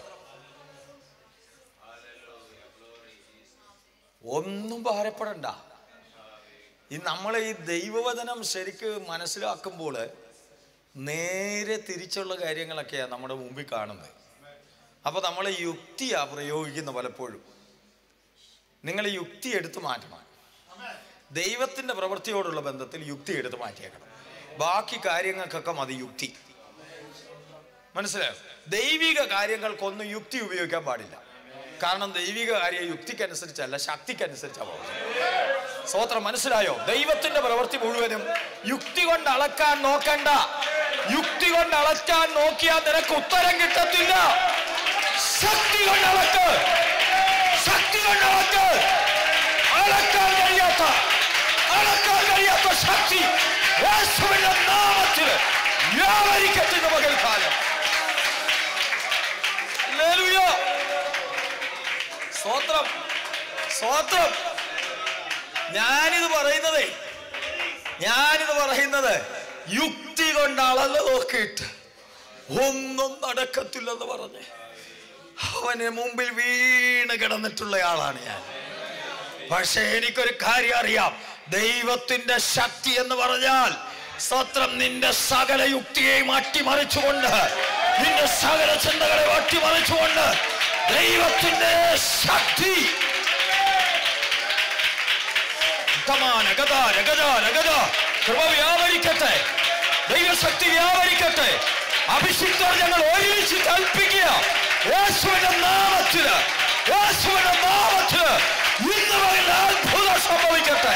ഒന്നും ഭാരപ്പെടണ്ട ഈ നമ്മൾ ഈ ദൈവവചനം ശരിക്ക് മനസ്സിലാക്കുമ്പോൾ നേരെ തിരിച്ചുള്ള കാര്യങ്ങളൊക്കെയാണ് നമ്മുടെ മുമ്പിൽ കാണുന്നത് അപ്പോൾ നമ്മൾ യുക്തിയാ പ്രയോഗിക്കുന്നത് പലപ്പോഴും നിങ്ങൾ യുക്തി എടുത്തു മാറ്റണം ദൈവത്തിൻ്റെ പ്രവൃത്തിയോടുള്ള ബന്ധത്തിൽ യുക്തി എടുത്ത് മാറ്റിയേക്കണം ബാക്കി കാര്യങ്ങൾക്കൊക്കെ മതി യുക്തി മനസ്സിലായോ ദൈവിക കാര്യങ്ങൾക്കൊന്നും യുക്തി ഉപയോഗിക്കാൻ പാടില്ല കാരണം ദൈവിക കാര്യം യുക്തിക്കനുസരിച്ചല്ല ശക്തിക്കനുസരിച്ചാണ് പോകുന്നത് സ്വോത്രം മനസ്സിലായോ ദൈവത്തിന്റെ പ്രവൃത്തി മുഴുവനും യുക്തി കൊണ്ട് അളക്കാൻ നോക്കണ്ട യുക്തി കൊണ്ട് അളക്കാൻ നോക്കിയാൽ നിനക്ക് ഉത്തരം കിട്ടത്തില്ല ശക്തി കൊണ്ട് അളക്ക് ശക്തി കൊണ്ട് അളക്ക് അളക്കാൻ കഴിയാത്ത അളക്കാൻ കഴിയാത്ത ശക്തി യേശുവിന്റെ നാമത്തിൽ വ്യാപരിക്കത്തിന് പകൽക്കാലം ഹല്ലേലൂയ. സ്തോത്രം സ്തോത്രം ഞാനിത് പറയുന്നതേ ഞാനിത് പറയുന്നത് യുക്തി കൊണ്ട് അളന്ന് നോക്കിയിട്ട് ഒന്നും നടക്കത്തില്ലെന്ന് പറഞ്ഞ് അവന് മുമ്പിൽ വീണ് കിടന്നിട്ടുള്ള ആളാണ് ഞാൻ പക്ഷെ എനിക്കൊരു കാര്യം അറിയാം ദൈവത്തിന്റെ ശക്തി എന്ന് പറഞ്ഞാൽ സ്വത്രം നിന്റെ സകല യുക്തിയെയും അട്ടിമറിച്ചുകൊണ്ട് നിന്റെ സകല ചിന്തകളെ അട്ടിമറിച്ചുകൊണ്ട് ദൈവത്തിന്റെ ശക്തി കമാന ഗതാന ഗതാന ഗത കൃപ വ്യാപരിക്കട്ടെ ദൈവശക്തി വ്യാപരിക്കട്ടെ അഭിഷിക്തർ ഞങ്ങൾ ഒരുമിച്ച് കൽപ്പിക്കുക യേശുവിന്റെ നാമത്തില് യേശുവിന്റെ നാമത്തില് ഇന്ന് വരെ അത്ഭുതം സംഭവിക്കട്ടെ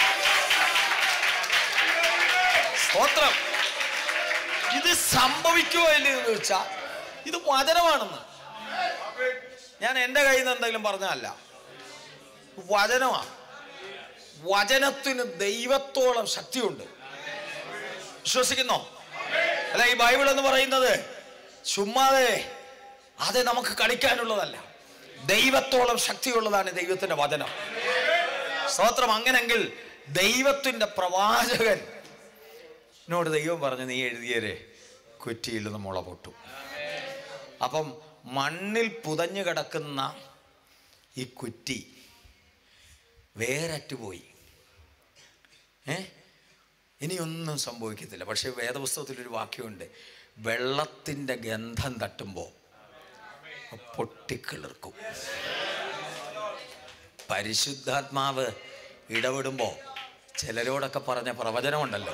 സ്തോത്രം ഇത് സംഭവിക്കുമോ ഇല്ലെന്ന് ചോദിച്ചാൽ ഇത് വചനമാണെന്ന് ഞാൻ എൻ്റെ കയ്യിൽ നിന്ന് എന്തെങ്കിലും പറഞ്ഞതല്ല വചനമാണ് വചനത്തിന് ദൈവത്തോളം ശക്തിയുണ്ട് വിശ്വസിക്കുന്നോ അല്ല ഈ ബൈബിൾ എന്ന് പറയുന്നത് ചുമ്മാതെ അത് നമുക്ക് കളിക്കാനുള്ളതല്ല ദൈവത്തോളം ശക്തിയുള്ളതാണ് ദൈവത്തിന്റെ വചനം സ്തോത്രം അങ്ങനെങ്കിൽ ദൈവത്തിന്റെ പ്രവാചകൻ എന്നോട് ദൈവം പറഞ്ഞു നീ എഴുതിയരെ കുറ്റിയിൽ നിന്ന് മുള പൊട്ടും അപ്പം മണ്ണിൽ പുതഞ്ഞു കിടക്കുന്ന ഈ കുറ്റി വേരറ്റുപോയി ഏ ഇനിയൊന്നും സംഭവിക്കത്തില്ല പക്ഷേ വേദപുസ്തകത്തിലൊരു വാക്യമുണ്ട് വെള്ളത്തിൻ്റെ ഗന്ധം തട്ടുമ്പോൾ പൊട്ടിക്കിളിർക്കും പരിശുദ്ധാത്മാവ് ഇടപെടുമ്പോൾ ചിലരോടൊക്കെ പറഞ്ഞ പ്രവചനമുണ്ടല്ലോ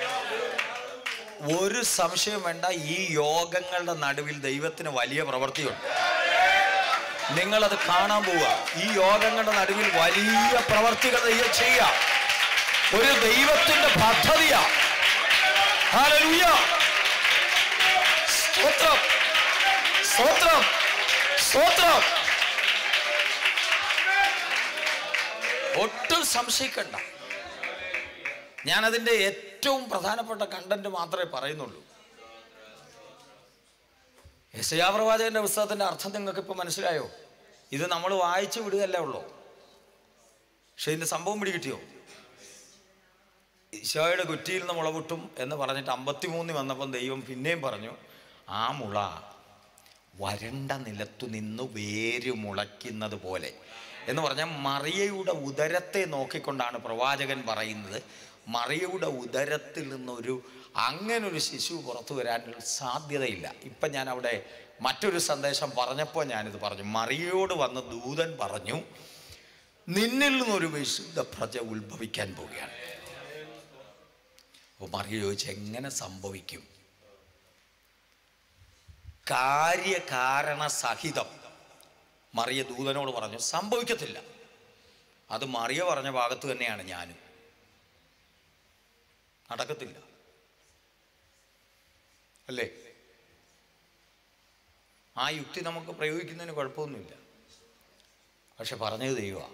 ഒരു സംശയം വേണ്ട ഈ യോഗങ്ങളുടെ നടുവിൽ ദൈവത്തിന് വലിയ പ്രവൃത്തിയുണ്ട് നിങ്ങളത് കാണാൻ പോവുക ഈ യോഗങ്ങളുടെ നടുവിൽ വലിയ പ്രവർത്തികൾ ദൈവം ചെയ്യാം ഒരു ദൈവത്തിന്റെ പദ്ധതിയാ ഹല്ലേലൂയ. സ്തോത്രം സ്തോത്രം സ്തോത്രം ഒട്ടും സംശയിക്കണ്ട ഞാനതിൻ്റെ ഏറ്റവും പ്രധാനപ്പെട്ട കണ്ടന്റ് മാത്രമേ പറയുന്നുള്ളൂ യശയാ പ്രവാചകന്റെ പുസ്തകത്തിന്റെ അർത്ഥം നിങ്ങൾക്ക് ഇപ്പൊ മനസ്സിലായോ ഇത് നമ്മൾ വായിച്ചു വിടുകയല്ലേ ഉള്ളൂ പക്ഷെ ഇതിന്റെ സംഭവം പിടികിട്ടിയോ ഈശോയുടെ കുറ്റിയിൽ നിന്ന് മുള പൊട്ടും എന്ന് പറഞ്ഞിട്ട് അമ്പത്തിമൂന്നിൽ വന്നപ്പം ദൈവം പിന്നെയും പറഞ്ഞു ആ മുള വരണ്ട നിലത്തു നിന്ന് വേര് മുളയ്ക്കുന്നത് പോലെ എന്ന് പറഞ്ഞാൽ മറിയയുടെ ഉദരത്തെ നോക്കിക്കൊണ്ടാണ് പ്രവാചകൻ പറയുന്നത് മറിയയുടെ ഉദരത്തിൽ നിന്നൊരു അങ്ങനൊരു ശിശു പുറത്തു വരാനുള്ള സാധ്യതയില്ല ഇപ്പം ഞാൻ അവിടെ മറ്റൊരു സന്ദേശം പറഞ്ഞപ്പോൾ ഞാനിത് പറഞ്ഞു മറിയയോട് വന്ന് ദൂതൻ പറഞ്ഞു നിന്നിൽ നിന്നൊരു വിശുദ്ധ പ്രജ ഉത്ഭവിക്കാൻ പോവുകയാണ് അപ്പോൾ മറിയ ചോദിച്ചു എങ്ങനെ സംഭവിക്കും കാര്യകാരണ സഹിതം മറിയ ദൂതനോട് പറഞ്ഞു സംഭവിക്കത്തില്ല അത് മറിയ പറഞ്ഞ ഭാഗത്ത് തന്നെയാണ് ഞാനും നടക്കത്തില്ല അല്ലേ ആ യുക്തി നമുക്ക് പ്രയോഗിക്കുന്നതിന് കുഴപ്പമൊന്നുമില്ല പക്ഷെ പറഞ്ഞത് ദൈവമാണ്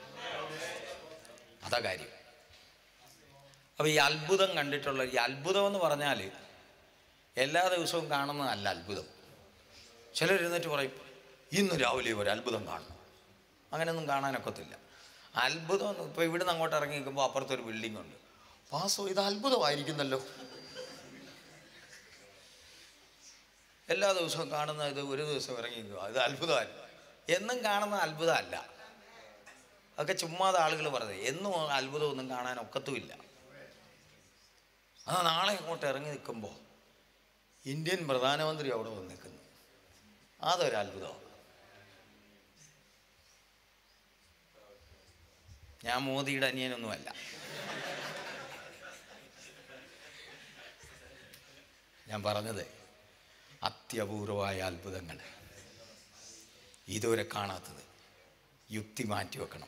അതാ കാര്യം അപ്പോൾ ഈ അത്ഭുതം കണ്ടിട്ടുള്ള ഈ അത്ഭുതം എന്ന് പറഞ്ഞാൽ എല്ലാ ദിവസവും കാണുന്നതല്ല അത്ഭുതം ചിലർ എഴുന്നേറ്റ് പറയും ഇന്ന് രാവിലെ ഒരു അത്ഭുതം കാണണം അങ്ങനെയൊന്നും കാണാനൊക്കത്തില്ല അത്ഭുതം എന്ന് ഇപ്പോൾ ഇവിടുന്ന് അങ്ങോട്ട് ഇറങ്ങി നിൽക്കുമ്പോൾ അപ്പുറത്തൊരു ബിൽഡിംഗ് ഉണ്ട് പാസോ ഇത് അത്ഭുതമായിരിക്കുന്നല്ലോ എല്ലാ ദിവസവും കാണുന്ന ഇത് ഒരു ദിവസം ഇറങ്ങി നിൽക്കുക ഇത് അത്ഭുതമല്ല എന്നും കാണുന്ന അത്ഭുതമല്ല അതൊക്കെ ചുമ്മാതെ ആളുകൾ പറയുന്നത് എന്നും അത്ഭുതമൊന്നും കാണാൻ ഒക്കത്തുമില്ല ആ നാളെ ഇങ്ങോട്ട് ഇറങ്ങി നിൽക്കുമ്പോൾ ഇന്ത്യൻ പ്രധാനമന്ത്രി അവിടെ വന്ന് നിൽക്കുന്നു അതൊരു അത്ഭുതമാണ് ഞാൻ മോദിയുടെ അനിയനൊന്നുമല്ല ഞാൻ പറഞ്ഞത് അത്യപൂർവമായ അത്ഭുതങ്ങൾ ഇതുവരെ കാണാത്തത് യുക്തി മാറ്റി വെക്കണം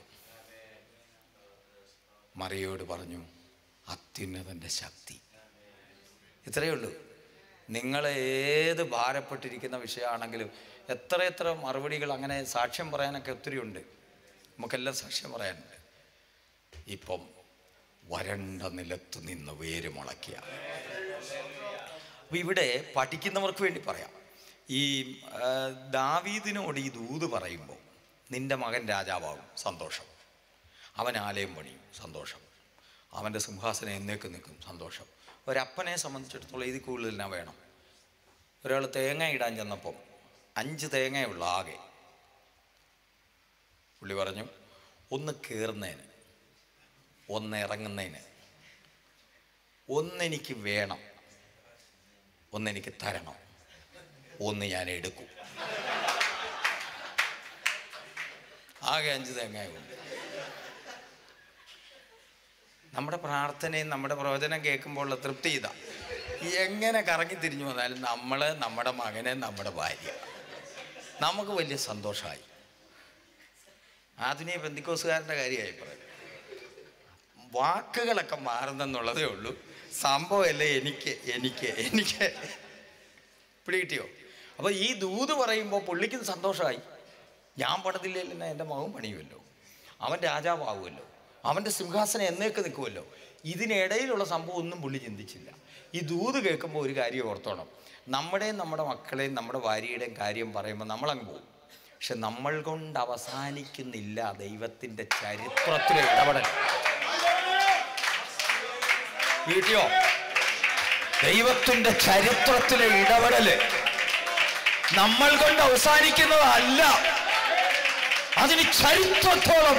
മറിയോട് പറഞ്ഞു അത്യുന്നതൻ്റെ ശക്തി ഇത്രയേ ഉള്ളൂ നിങ്ങൾ ഏത് ഭാരപ്പെട്ടിരിക്കുന്ന വിഷയമാണെങ്കിലും എത്ര എത്ര മറുപടികൾ അങ്ങനെ സാക്ഷ്യം പറയാനൊക്കെ ഒത്തിരി ഉണ്ട് നമുക്കെല്ലാം സാക്ഷ്യം പറയാനുണ്ട് ഇപ്പം വരണ്ട നിലത്ത് നിന്ന് വേര് മുളയ്ക്കുക അപ്പം ഇവിടെ പഠിക്കുന്നവർക്ക് വേണ്ടി പറയാം ഈ ആ, ദാവീദിനോട് ഈ ദൂത് പറയുമ്പോൾ നിന്റെ മകൻ രാജാവാകും സന്തോഷം അവൻ ആലയം പണിയും സന്തോഷം അവൻ്റെ സിംഹാസനം എന്നേക്ക് നിൽക്കും സന്തോഷം ഒരപ്പനെ സംബന്ധിച്ചിടത്തോളം ഇതിൽ കൂടുതൽ എന്നാ വേണം ഒരാൾ തേങ്ങ ഇടാൻ ചെന്നപ്പം അഞ്ച് തേങ്ങയുള്ള ആകെ പുള്ളി പറഞ്ഞു ഒന്ന് കയറുന്നതിന് ഒന്ന് ഇറങ്ങുന്നതിന് ഒന്നെനിക്ക് വേണം ഒന്നെനിക്ക് തരണം ഒന്ന് ഞാൻ എടുക്കും ആകെ അഞ്ച് തേങ്ങയുണ്ട് നമ്മുടെ പ്രാർത്ഥനയും നമ്മുടെ പ്രവചനം കേൾക്കുമ്പോഴുള്ള തൃപ്തി ഇതാ എങ്ങനെ കറങ്ങി തിരിഞ്ഞു വന്നാലും നമ്മൾ നമ്മുടെ മകനെ നമ്മുടെ ഭാര്യ നമുക്ക് വലിയ സന്തോഷമായി ആധുനിക ബന്ധിക്കോസുകാരൻ്റെ കാര്യമായി പറയും വാക്കുകളൊക്കെ മാറുന്നെന്നുള്ളതേ ഉള്ളൂ സംഭവമല്ലേ എനിക്ക് എനിക്ക് എനിക്ക് പിടികിട്ടിയോ അപ്പോൾ ഈ ദൂത് പറയുമ്പോൾ പുള്ളിക്ക് സന്തോഷമായി ഞാൻ പണിതില്ലെങ്കിൽ എൻ്റെ മകൻ പണിയുമല്ലോ അവൻ രാജാവാകുമല്ലോ അവൻ്റെ സിംഹാസനം എന്നേക്ക് നിൽക്കുമല്ലോ ഇതിനിടയിലുള്ള സംഭവം ഒന്നും പുള്ളി ചിന്തിച്ചില്ല ഈ ദൂത് കേൾക്കുമ്പോൾ ഒരു കാര്യം ഓർത്തോണം നമ്മുടെയും നമ്മുടെ മക്കളെയും നമ്മുടെ ഭാര്യയുടെയും കാര്യം പറയുമ്പോൾ നമ്മളങ്ങ് പോകും പക്ഷെ നമ്മൾ കൊണ്ട് അവസാനിക്കുന്നില്ല ദൈവത്തിൻ്റെ ചരിത്രത്തിലെ ഇടപെടൽ വീട്ടിയോ ദൈവത്തിന്റെ ചരിത്രത്തിലെ ഇടപെടല് നമ്മൾ കൊണ്ട് അവസാനിക്കുന്നതല്ല അതിന് ചരിത്രത്തോളം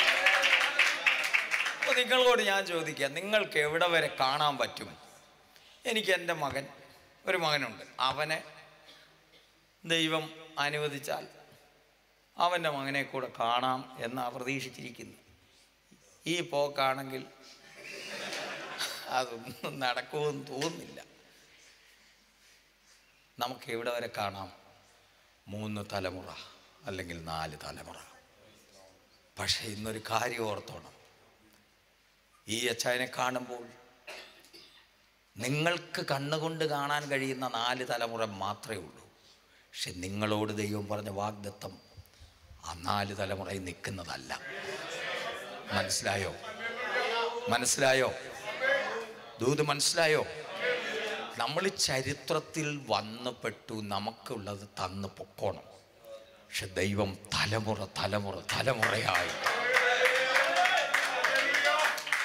അപ്പൊ നിങ്ങളോട് ഞാൻ ചോദിക്കാം നിങ്ങൾക്ക് എവിടെ വരെ കാണാൻ പറ്റും എനിക്ക് എൻ്റെ മകൻ ഒരു മകനുണ്ട് അവനെ ദൈവം അനുവദിച്ചാൽ അവൻ്റെ മകനെ കൂടെ കാണാം എന്നാ പ്രതീക്ഷിച്ചിരിക്കുന്നു ഈ പോക്കാണെങ്കിൽ അതൊന്നും നടക്കുമെന്ന് തോന്നുന്നില്ല നമുക്ക് എവിടെ വരെ കാണാം മൂന്ന് തലമുറ അല്ലെങ്കിൽ നാല് തലമുറ പക്ഷേ ഇന്നൊരു കാര്യം ഓർത്തോണം ഈ അച്ചായനെ കാണുമ്പോൾ നിങ്ങൾക്ക് കണ്ണുകൊണ്ട് കാണാൻ കഴിയുന്ന നാല് തലമുറ മാത്രമേ ഉള്ളൂ പക്ഷെ നിങ്ങളോട് ദൈവം പറഞ്ഞ വാഗ്ദത്തം ആ നാല് തലമുറയിൽ നിൽക്കുന്നതല്ല മനസ്സിലായോ മനസ്സിലായോ ദൂത് മനസ്സിലായോ നമ്മൾ ചരിത്രത്തിൽ വന്നു പെട്ടു നമുക്കുള്ളത് തന്ന് പൊക്കോണം പക്ഷെ ദൈവം തലമുറ തലമുറ തലമുറയായി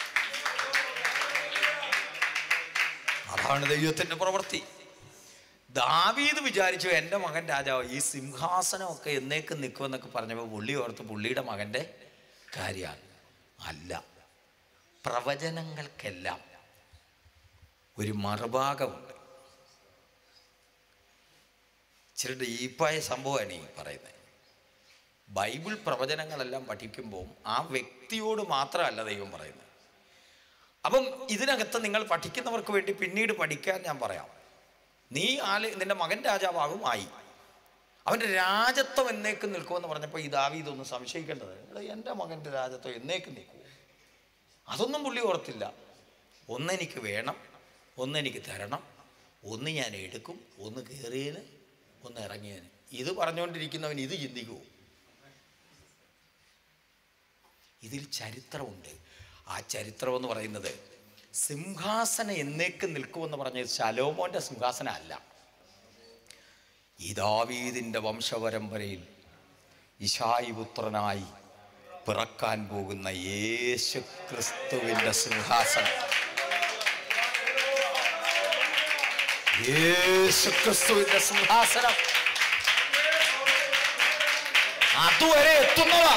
അതാണ് ദൈവത്തിൻ്റെ പ്രവൃത്തി ദാവീദ് വിചാരിച്ചു എൻ്റെ മകൻ രാജാവ് ഈ സിംഹാസനമൊക്കെ എന്നേക്കും നിൽക്കുമെന്നൊക്കെ പറഞ്ഞപ്പോൾ പുള്ളി ഓർത്ത് പുള്ളിയുടെ മകൻ്റെ കാര്യമാണ് അല്ല പ്രവചനങ്ങൾക്കെല്ലാം ഒരു മറുഭാഗമുണ്ട് ഇച്ചിരി ഡീപ്പായ സംഭവമാണ് ഈ പറയുന്നത് ബൈബിൾ പ്രവചനങ്ങളെല്ലാം പഠിക്കുമ്പോൾ ആ വ്യക്തിയോട് മാത്രമല്ല ദൈവം പറയുന്നത് അപ്പം ഇതിനകത്ത് നിങ്ങൾ പഠിക്കുന്നവർക്ക് വേണ്ടി പിന്നീട് പഠിക്കാൻ ഞാൻ പറയാം നീ ആല് നിന്റെ മകൻ രാജാവാകും ആയി അവൻ്റെ രാജത്വം എന്നേക്കും നിൽക്കുമെന്ന് പറഞ്ഞപ്പോൾ ഈ ദാവീദൊന്നും സംശയിക്കേണ്ടത് എടാ, എൻ്റെ മകൻ്റെ രാജത്വം എന്നേക്കും നിൽക്കുമോ അതൊന്നും പുള്ളി ഓർത്തില്ല ഒന്നെനിക്ക് വേണം ഒന്നെനിക്ക് തരണം ഒന്ന് ഞാൻ എടുക്കും ഒന്ന് കയറിയതിന് ഒന്ന് ഇറങ്ങിയതിന് ഇത് പറഞ്ഞുകൊണ്ടിരിക്കുന്നവൻ ഇത് ചിന്തിക്കുമോ ഇതിൽ ചരിത്രമുണ്ട് ആ ചരിത്രം എന്ന് പറയുന്നത് സിംഹാസനം എന്നേക്ക് നിൽക്കുമെന്ന് പറഞ്ഞത് ശലോമോന്റെ സിംഹാസനം അല്ല ഈ ദാവീദിന്റെ വംശപരമ്പരയിൽ ഇശായി പുത്രനായി പിറക്കാൻ പോകുന്ന യേശു ക്രിസ്തുവിന്റെ സിംഹാസനം യേശു ക്രിസ്തുവിന്റെ സിംഹാസനം അതുവരെ എത്തുന്നതാ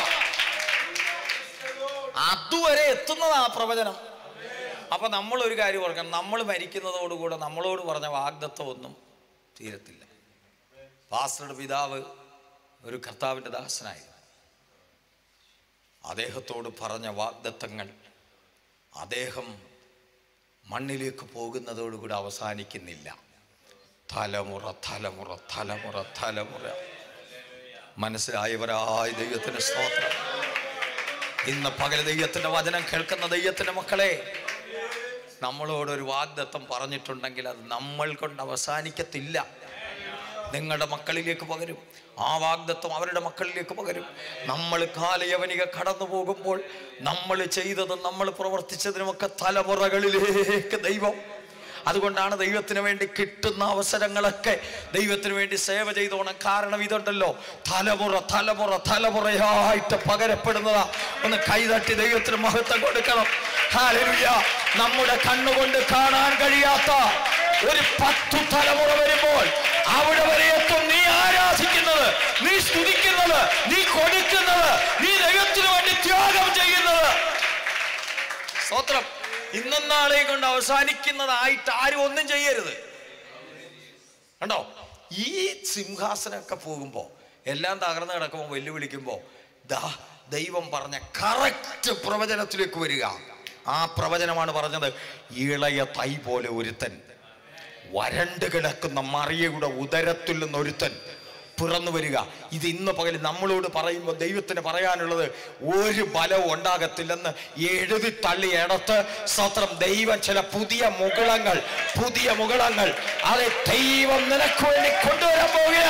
അതുവരെ എത്തുന്നതാ ആ പ്രവചനം അപ്പൊ നമ്മൾ ഒരു കാര്യം ഓർക്കണം നമ്മൾ മരിക്കുന്നതോടുകൂടെ നമ്മളോട് പറഞ്ഞ വാഗ്ദത്വം ഒന്നും തീരത്തില്ല പാസ്റ്ററുടെ പിതാവ് ഒരു കർത്താവിൻ്റെ ദാസനായിരുന്നു അദ്ദേഹത്തോട് പറഞ്ഞ വാഗ്ദത്തങ്ങൾ അദ്ദേഹം മണ്ണിലേക്ക് പോകുന്നതോടുകൂടി അവസാനിക്കുന്നില്ല തലമുറ തലമുറ തലമുറ തലമുറ മനസ്സിലായവരായ ദൈവത്തിന് സ്തോത്രം ഇന്ന് പകൽ ദൈവത്തിന്റെ വചനം കേൾക്കുന്ന ദൈവത്തിന്റെ മക്കളെ നമ്മളോടൊരു വാഗ്ദത്തം പറഞ്ഞിട്ടുണ്ടെങ്കിൽ അത് നമ്മൾ കൊണ്ട് അവസാനിക്കത്തില്ല നിങ്ങളുടെ മക്കളിലേക്ക് പകരും ആ വാഗ്ദത്വം അവരുടെ മക്കളിലേക്ക് പകരും നമ്മൾ കാലയവനിക കടന്നു പോകുമ്പോൾ നമ്മൾ ചെയ്തതും നമ്മൾ പ്രവർത്തിച്ചതിനുമൊക്കെ തലമുറകളിലേക്ക് ദൈവം അതുകൊണ്ടാണ് ദൈവത്തിന് വേണ്ടി കിട്ടുന്ന അവസരങ്ങളൊക്കെ ദൈവത്തിന് വേണ്ടി സേവ ചെയ്തോണം കാരണം ഇതുണ്ടല്ലോ തലമുറ തലമുറ തലമുറയായിട്ട് പകരപ്പെടുന്നതാ ഒന്ന് കൈതട്ടി ദൈവത്തിന് മഹത്വം കൊടുക്കണം ഹാലലുയ നമ്മുടെ കണ്ണുകൊണ്ട് കാണാൻ കഴിയാത്ത ഒരു പത്തു തലമുറ വരുമ്പോൾ അവിടെ വരെ എത്തും നീ ആരാധിക്കുന്നത് നീ സ്തുതിക്കുന്നത് നീ കൊടുക്കുന്നത് നീ ദൈവത്തിന് വേണ്ടി ത്യാഗം ചെയ്യുന്നത് സ്തോത്രം ഇന്നും നാളെയും കൊണ്ട് അവസാനിക്കുന്നതായിട്ട് ആരും ഒന്നും ചെയ്യരുത് കണ്ടോ ഈ സിംഹാസനമൊക്കെ പോകുമ്പോൾ എല്ലാം തകർന്നു കിടക്കുമ്പോൾ വെല്ലുവിളിക്കുമ്പോൾ ദാ ദൈവം പറഞ്ഞ കറക്റ്റ് പ്രവചനത്തിലേക്ക് വരിക ആ പ്രവചനമാണ് പറഞ്ഞത് ഇളയ തൈ പോലെ ഒരുത്തൻ വരണ്ട് കിടക്കുന്ന മറിയയുടെ ഉദരത്തിൽ നിന്ന് ഒരുത്തൻ പിറന്നു വരിക ഇത് ഇന്ന് പകൽ നമ്മളോട് പറയുമ്പോൾ ദൈവത്തിന് പറയാനുള്ളത് ഒരു ബലവും ഉണ്ടാകത്തില്ലെന്ന് എഴുതി തള്ളി ഇടത്ത് സ്വത്രം ദൈവം ചില പുതിയ മുകളങ്ങൾ പുതിയ മുകളങ്ങൾ അത് ദൈവം നിനക്ക് വേണ്ടി കൊണ്ടുവരാൻ പോവുക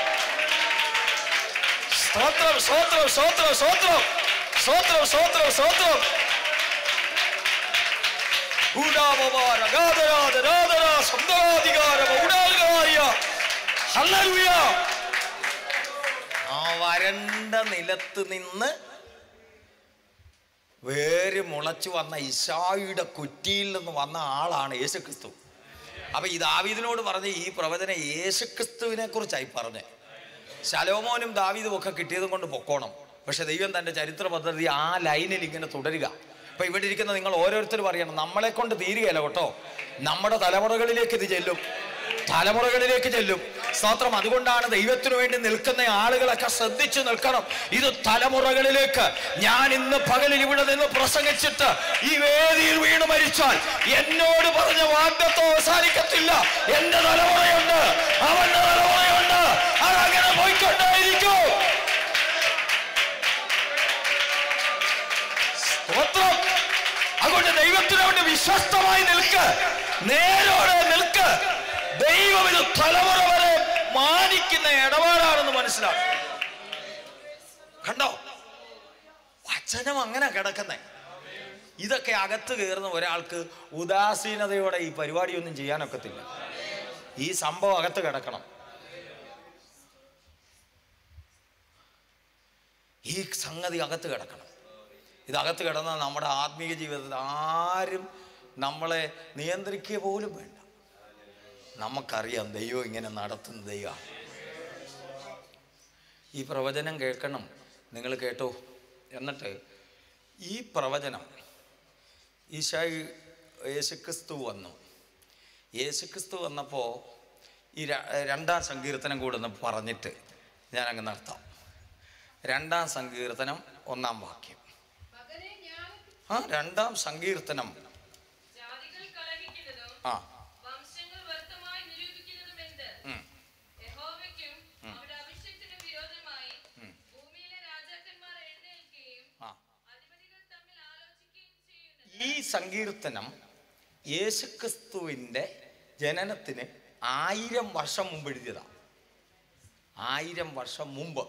സ്തോത്രം സ്തോത്രം സ്തോത്രം സ്തോത്രം സ്തോത്രം സ്തോത്രം സ്തോത്രം ഊടാപവാര ഗാതരാധ രാധര ശബ്ദാധികാരം ഊടാകാര്യ ഹല്ലേലൂയ ആ വരണ്ട നിലത്ത് നിന്ന് വേര് മുളച്ചു വന്ന ഇശായിയുടെ കുറ്റിയിൽ നിന്ന് വന്ന ആളാണ് യേശുക്രിസ്തു അപ്പൊ ഈ ദാവീദിനോട് പറഞ്ഞ ഈ പ്രവചനം യേശുക്രിസ്തുവിനെ കുറിച്ചായി പറഞ്ഞേ ശലോമോനും ദാവീദും ഒക്കെ കിട്ടിയതും കൊണ്ട് പൊക്കോണം പക്ഷെ ദൈവം തന്റെ ചരിത്ര പദ്ധതി ആ ലൈനിൽ ഇങ്ങനെ തുടരുക അപ്പൊ ഇവിടെ ഇരിക്കുന്ന നിങ്ങൾ ഓരോരുത്തരും അറിയണം നമ്മളെ കൊണ്ട് തീരുകയല്ല കേട്ടോ നമ്മുടെ തലമുറകളിലേക്ക് ഇത് ചെല്ലും തലമുറകളിലേക്ക് ചെല്ലും സ്തോത്രം അതുകൊണ്ടാണ് ദൈവത്തിനു വേണ്ടി നിൽക്കുന്ന ആളുകളൊക്കെ ശ്രദ്ധിച്ചു നിൽക്കണം ഇത് തലമുറകളിലേക്ക് ഞാൻ ഇന്ന് പകലിൽ ഇവിടെ നിന്ന് പ്രസംഗിച്ചിട്ട് ഈ വേദിയിൽ വീണ് മരിച്ചാൽ എന്നോട് പറഞ്ഞ വാഗ്ദത്വം അവസാനിക്കത്തില്ല എന്റെ തലമുറയുണ്ട് അവന്റെ തലമുറയുണ്ട് അതങ്ങനെ പോയിക്കൊണ്ടേയിരിക്കും സ്തോത്രം അതുകൊണ്ട് ദൈവത്തിന് വേണ്ടി വിശ്വസ്തമായി നിൽക്ക് നേരോടെ നിൽക്ക് ദൈവം ഇത് തലമുറ വരെ മാനിക്കുന്ന ഇടപാടാണെന്ന് മനസ്സിലാക്കും കണ്ടോ വചനം അങ്ങനെ കിടക്കുന്നേ ഇതൊക്കെ അകത്ത് കയറുന്ന ഒരാൾക്ക് ഉദാസീനതയോടെ ഈ പരിപാടിയൊന്നും ചെയ്യാനൊക്കത്തില്ല ഈ സംഭവം അകത്ത് കിടക്കണം ഈ സംഗതി അകത്ത് കിടക്കണം ഇതകത്ത് കിടന്നാൽ നമ്മുടെ ആത്മീയ ജീവിതത്തിൽ ആരും നമ്മളെ നിയന്ത്രിക്കുക പോലും വേണ്ട നമുക്കറിയാം ദൈവം ഇങ്ങനെ നടത്തുന്ന ദൈവം ഈ പ്രവചനം കേൾക്കണം നിങ്ങൾ കേട്ടോ എന്നിട്ട് ഈ പ്രവചനം ഈശായി യേശുക്രിസ്തു വന്നു യേശുക്രിസ്തു വന്നപ്പോൾ ഈ ര- രണ്ടാം സങ്കീർത്തനം കൂടെ ഒന്ന് പറഞ്ഞിട്ട് ഞാനങ്ങ് നടത്താം രണ്ടാം സങ്കീർത്തനം ഒന്നാം വാക്യം മകനെ ജ്ഞാനത്തിൽ ആ രണ്ടാം സങ്കീർത്തനം ജാതികൾ കലഹിക്കുന്നതും ആ വംശങ്ങൾ വ്യർത്ഥമായി നിരൂപിക്കുന്നതും എന്ത് ഉം, യഹോവയ്ക്കും അവരുടെ അഭിഷേകത്തിനും വിരോധമായി ഭൂമിയിലെ രാജാക്കന്മാർ എഴുന്നേൽക്കുകയും ആ അധിപതികൾ തമ്മിൽ ആലോചിക്കുകയും ചെയ്യുന്നത് ഈ സങ്കീർത്തനം യേശുക്രിസ്തുവിൻ്റെ ജനനത്തിന് ആയിരം വർഷം മുമ്പ് എഴുതിയതാണ് ആയിരം വർഷം മുമ്പ്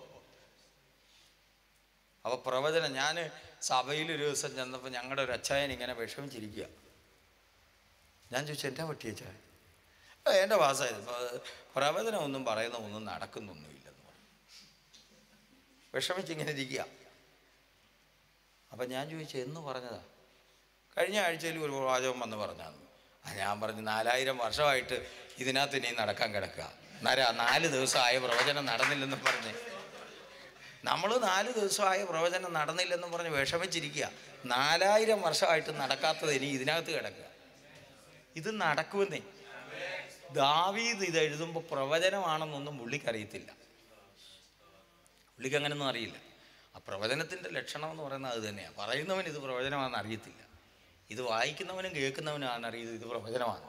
അപ്പോൾ പ്രവചനം ഞാൻ സഭയിൽ ഒരു ദിവസം ചെന്നപ്പോൾ ഞങ്ങളുടെ ഒരു അച്ചായൻ ഇങ്ങനെ വിഷമിച്ചിരിക്കുക ഞാൻ ചോദിച്ചു എൻ്റെ പറ്റിയച്ചാ എൻ്റെ പാസ്സായത് പ്രവചനം ഒന്നും പറയുന്ന ഒന്നും നടക്കുന്നൊന്നുമില്ലെന്ന് പറഞ്ഞു വിഷമിച്ചിങ്ങനെ ഇരിക്കുക അപ്പം ഞാൻ ചോദിച്ചു എന്ന് പറഞ്ഞതാ കഴിഞ്ഞ ആഴ്ചയിൽ ഒരു വാചകം വന്ന് പറഞ്ഞാന്ന് ആ ഞാൻ പറഞ്ഞു നാലായിരം വർഷമായിട്ട് ഇതിനകത്ത് ഇനി നടക്കാൻ കിടക്കുക നരാ നാല് ദിവസമായ പ്രവചനം നടന്നില്ലെന്നും പറഞ്ഞ് നമ്മൾ നാല് ദിവസമായ പ്രവചനം നടന്നില്ലെന്നും പറഞ്ഞ് വിഷമിച്ചിരിക്കുക നാലായിരം വർഷമായിട്ട് നടക്കാത്തത് ഇനി ഇതിനകത്ത് കിടക്കുക ഇത് നടക്കുമെന്നേ ദാവീദ് ഇത് എഴുതുമ്പോൾ പ്രവചനമാണെന്നൊന്നും പുള്ളിക്കറിയത്തില്ല പുള്ളിക്ക് അങ്ങനെയൊന്നും അറിയില്ല ആ പ്രവചനത്തിൻ്റെ ലക്ഷണം എന്ന് പറയുന്നത് അത് തന്നെയാണ് പറയുന്നവൻ ഇത് പ്രവചനമാണെന്ന് അറിയത്തില്ല ഇത് വായിക്കുന്നവനും കേൾക്കുന്നവനും ആണ് അറിയുന്നത് ഇത് പ്രവചനമാണ്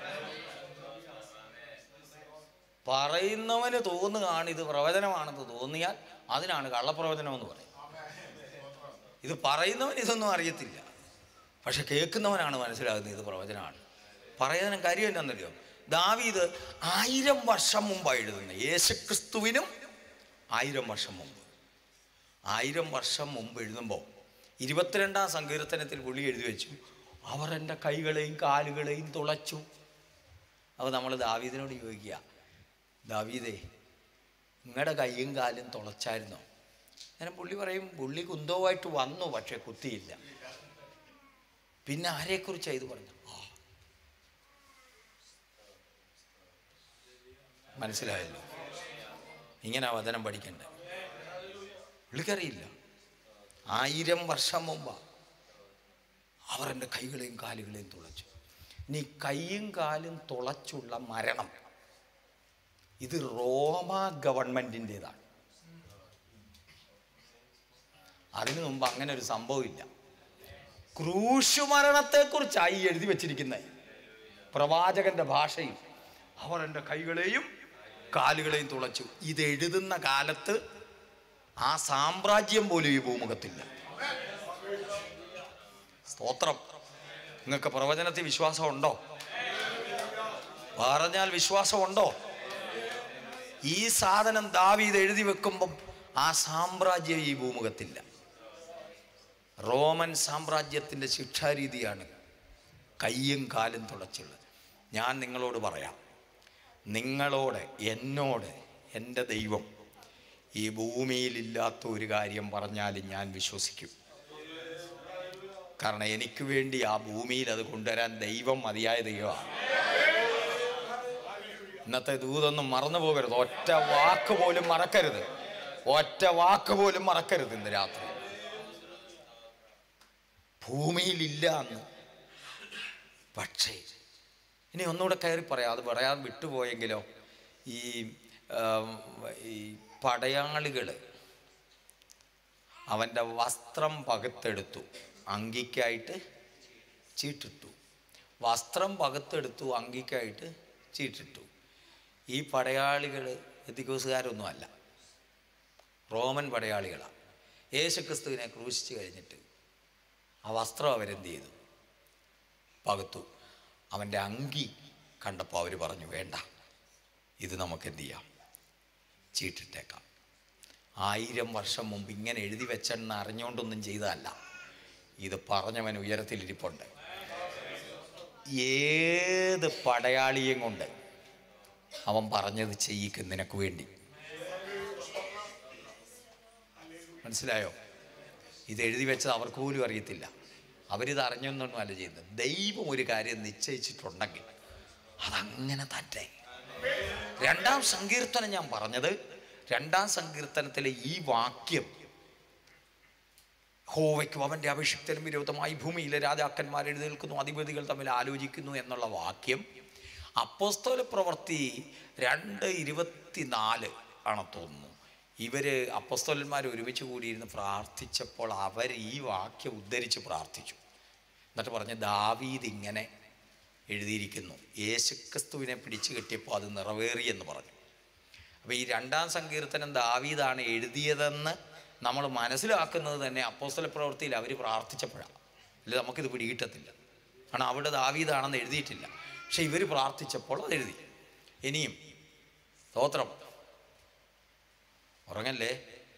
പറയുന്നവന് തോന്നുകയാണ് ഇത് പ്രവചനമാണെന്ന് തോന്നിയാൽ അതിനാണ് കള്ളപ്രവചനം എന്ന് പറയുന്നത് ഇത് പറയുന്നവൻ ഇതൊന്നും അറിയത്തില്ല പക്ഷെ കേൾക്കുന്നവനാണ് മനസ്സിലാകുന്നത് ഇത് പ്രവചനമാണ് പറയുന്നതിന് കാര്യം എന്താണെന്നറിയോ ദാവീദ് ആയിരം വർഷം മുമ്പാണ് എഴുതുന്നത് യേശുക്രിസ്തുവിനും ആയിരം വർഷം മുമ്പ് ആയിരം വർഷം മുമ്പ് എഴുതുമ്പോൾ ഇരുപത്തിരണ്ടാം സങ്കീർത്തനത്തിൽ പുള്ളി എഴുതി വെച്ചു അവർ എൻ്റെ കൈകളെയും കാലുകളെയും തുളച്ചു അപ്പോൾ നമ്മൾ ദാവീദിനോട് ചോദിക്കുക ദാവീദേ നിങ്ങളുടെ കൈയും കാലും തുളച്ചായിരുന്നോ ഞാൻ പുള്ളി പറയും പുള്ളി കുന്തവുമായിട്ട് വന്നു പക്ഷെ കുത്തിയില്ല പിന്നെ ആരെക്കുറിച്ചാണ് ഇത് പറഞ്ഞു ആ മനസ്സിലായല്ലോ ഇങ്ങനെ വചനം പഠിക്കണ്ടേ പുള്ളിക്കറിയില്ല ആയിരം വർഷം മുമ്പാ അവർ എൻ്റെ കൈകളെയും കാലുകളെയും തുളച്ചു ഇനി കൈയും കാലും തുളച്ചുള്ള മരണം ഇത് റോമ ഗവൺമെൻറ്റിൻ്റെതാണ് അതിനു മുമ്പ് അങ്ങനെ ഒരു സംഭവമില്ല ക്രൂശു മരണത്തെക്കുറിച്ചായി എഴുതി വച്ചിരിക്കുന്നത് പ്രവാചകന്റെ ഭാഷയിൽ അവർ എൻ്റെ കൈകളെയും കാലുകളെയും തുളച്ചു ഇത് എഴുതുന്ന കാലത്ത് ആ സാമ്രാജ്യം പോലും ഈ ഭൂമുഖത്തില്ല സ്തോത്രം നിങ്ങൾക്ക് പ്രവചനത്തിൽ വിശ്വാസമുണ്ടോ പറഞ്ഞാൽ വിശ്വാസമുണ്ടോ ഈ സാധനം ദാവീദ് എഴുതി വെക്കുമ്പം ആ സാമ്രാജ്യം ഈ ഭൂമുഖത്തില്ല റോമൻ സാമ്രാജ്യത്തിൻ്റെ ശിക്ഷാരീതിയാണ് കയ്യും കാലും തുളച്ചുള്ളത് ഞാൻ നിങ്ങളോട് പറയാം നിങ്ങളോട് എന്നോട് എൻ്റെ ദൈവം ഈ ഭൂമിയിലില്ലാത്ത ഒരു കാര്യം പറഞ്ഞാലും ഞാൻ വിശ്വസിക്കും കാരണം എനിക്ക് വേണ്ടി ആ ഭൂമിയിൽ അത് കൊണ്ടുവരാൻ ദൈവം മതിയായ ദൈവമാണ് ഇന്നത്തെ ദൂതൊന്നും മറന്നു പോകരുത് ഒറ്റ വാക്ക് പോലും മറക്കരുത് ഒറ്റ വാക്ക് പോലും മറക്കരുത് ഇന്ന് രാത്രി ഭൂമിയിലില്ല അന്ന് പക്ഷേ ഇനി ഒന്നുകൂടെ കയറി പറയാം അത് പറയാൻ വിട്ടുപോയെങ്കിലോ ഈ ആം, ഈ പടയാളികൾ അവൻ്റെ വസ്ത്രം പകുത്തെടുത്തു അങ്കിക്കായിട്ട് ചീട്ടിട്ടു വസ്ത്രം പകുത്തെടുത്തു അങ്കിക്കായിട്ട് ചീട്ടിട്ടു ഈ പടയാളികൾ എത്തിക്കോസുകാരൊന്നുമല്ല റോമൻ പടയാളികളാണ് യേശുക്രിസ്തുവിനെ ക്രൂശിച്ച് കഴിഞ്ഞിട്ട് ആ വസ്ത്രം അവരെന്ത് ചെയ്തു പകുത്തു അവൻ്റെ അങ്കി കണ്ടപ്പോൾ അവർ പറഞ്ഞു വേണ്ട ഇത് നമുക്ക് എന്ത് ചെയ്യാം ചീട്ടിട്ടേക്കാം ആയിരം വർഷം മുമ്പ് ഇങ്ങനെ എഴുതി വെച്ചെന്ന് അറിഞ്ഞുകൊണ്ടൊന്നും ചെയ്തതല്ല ഇത് പറഞ്ഞവൻ ഉയരത്തിലിരിപ്പുണ്ട് ഏത് പടയാളിയും കൊണ്ട് അവൻ പറഞ്ഞത് ചെയ്യിക്കും നിനക്ക് വേണ്ടി മനസ്സിലായോ ഇത് എഴുതി വെച്ചത് അവർക്ക് പോലും അറിയത്തില്ല അവരിത് അറിഞ്ഞൊന്നും അല്ല ചെയ്യുന്നത് ദൈവം ഒരു കാര്യം നിശ്ചയിച്ചിട്ടുണ്ടെങ്കിൽ അതങ്ങനെ തന്നെ രണ്ടാം സങ്കീർത്തനം ഞാൻ പറഞ്ഞത് രണ്ടാം സങ്കീർത്തനത്തിലെ ഈ വാക്യം ഹോവയ്ക്കും അവൻ്റെ അഭിഷിക്തനും വിരോധമായി ഭൂമിയിലെ രാജാക്കന്മാർ എഴുന്നേൽക്കുന്നു അധിപതികൾ തമ്മിൽ ആലോചിക്കുന്നു എന്നുള്ള വാക്യം അപ്പോസ്തോല പ്രവൃത്തി രണ്ട് ഇരുപത്തിനാല് ആണ് തോന്നുന്നു ഇവര് അപ്പസ്തോലന്മാർ ഒരുമിച്ച് കൂടിയിരുന്ന് പ്രാർത്ഥിച്ചപ്പോൾ അവർ ഈ വാക്യം ഉദ്ധരിച്ച് പ്രാർത്ഥിച്ചു എന്നിട്ട് പറഞ്ഞ് ദാവീദ് ഇങ്ങനെ എഴുതിയിരിക്കുന്നു യേശുക്രിസ്തുവിനെ പിടിച്ചു കെട്ടിയപ്പോൾ അത് നിറവേറി എന്ന് പറഞ്ഞു അപ്പോൾ ഈ രണ്ടാം സങ്കീർത്തനം ദാവീദാണ് എഴുതിയതെന്ന് നമ്മൾ മനസ്സിലാക്കുന്നത് തന്നെ അപ്പോസ്തല പ്രവൃത്തിയിൽ അവർ പ്രാർത്ഥിച്ചപ്പോഴാണ് അല്ലെ നമുക്കിത് പിടികിട്ടത്തില്ല കാരണം അവിടെ ദാവീദാണെന്ന് എഴുതിയിട്ടില്ല പക്ഷെ ഇവർ പ്രാർത്ഥിച്ചപ്പോൾ അത് എഴുതി ഇനിയും സ്തോത്രം ഉറങ്ങല്ലേ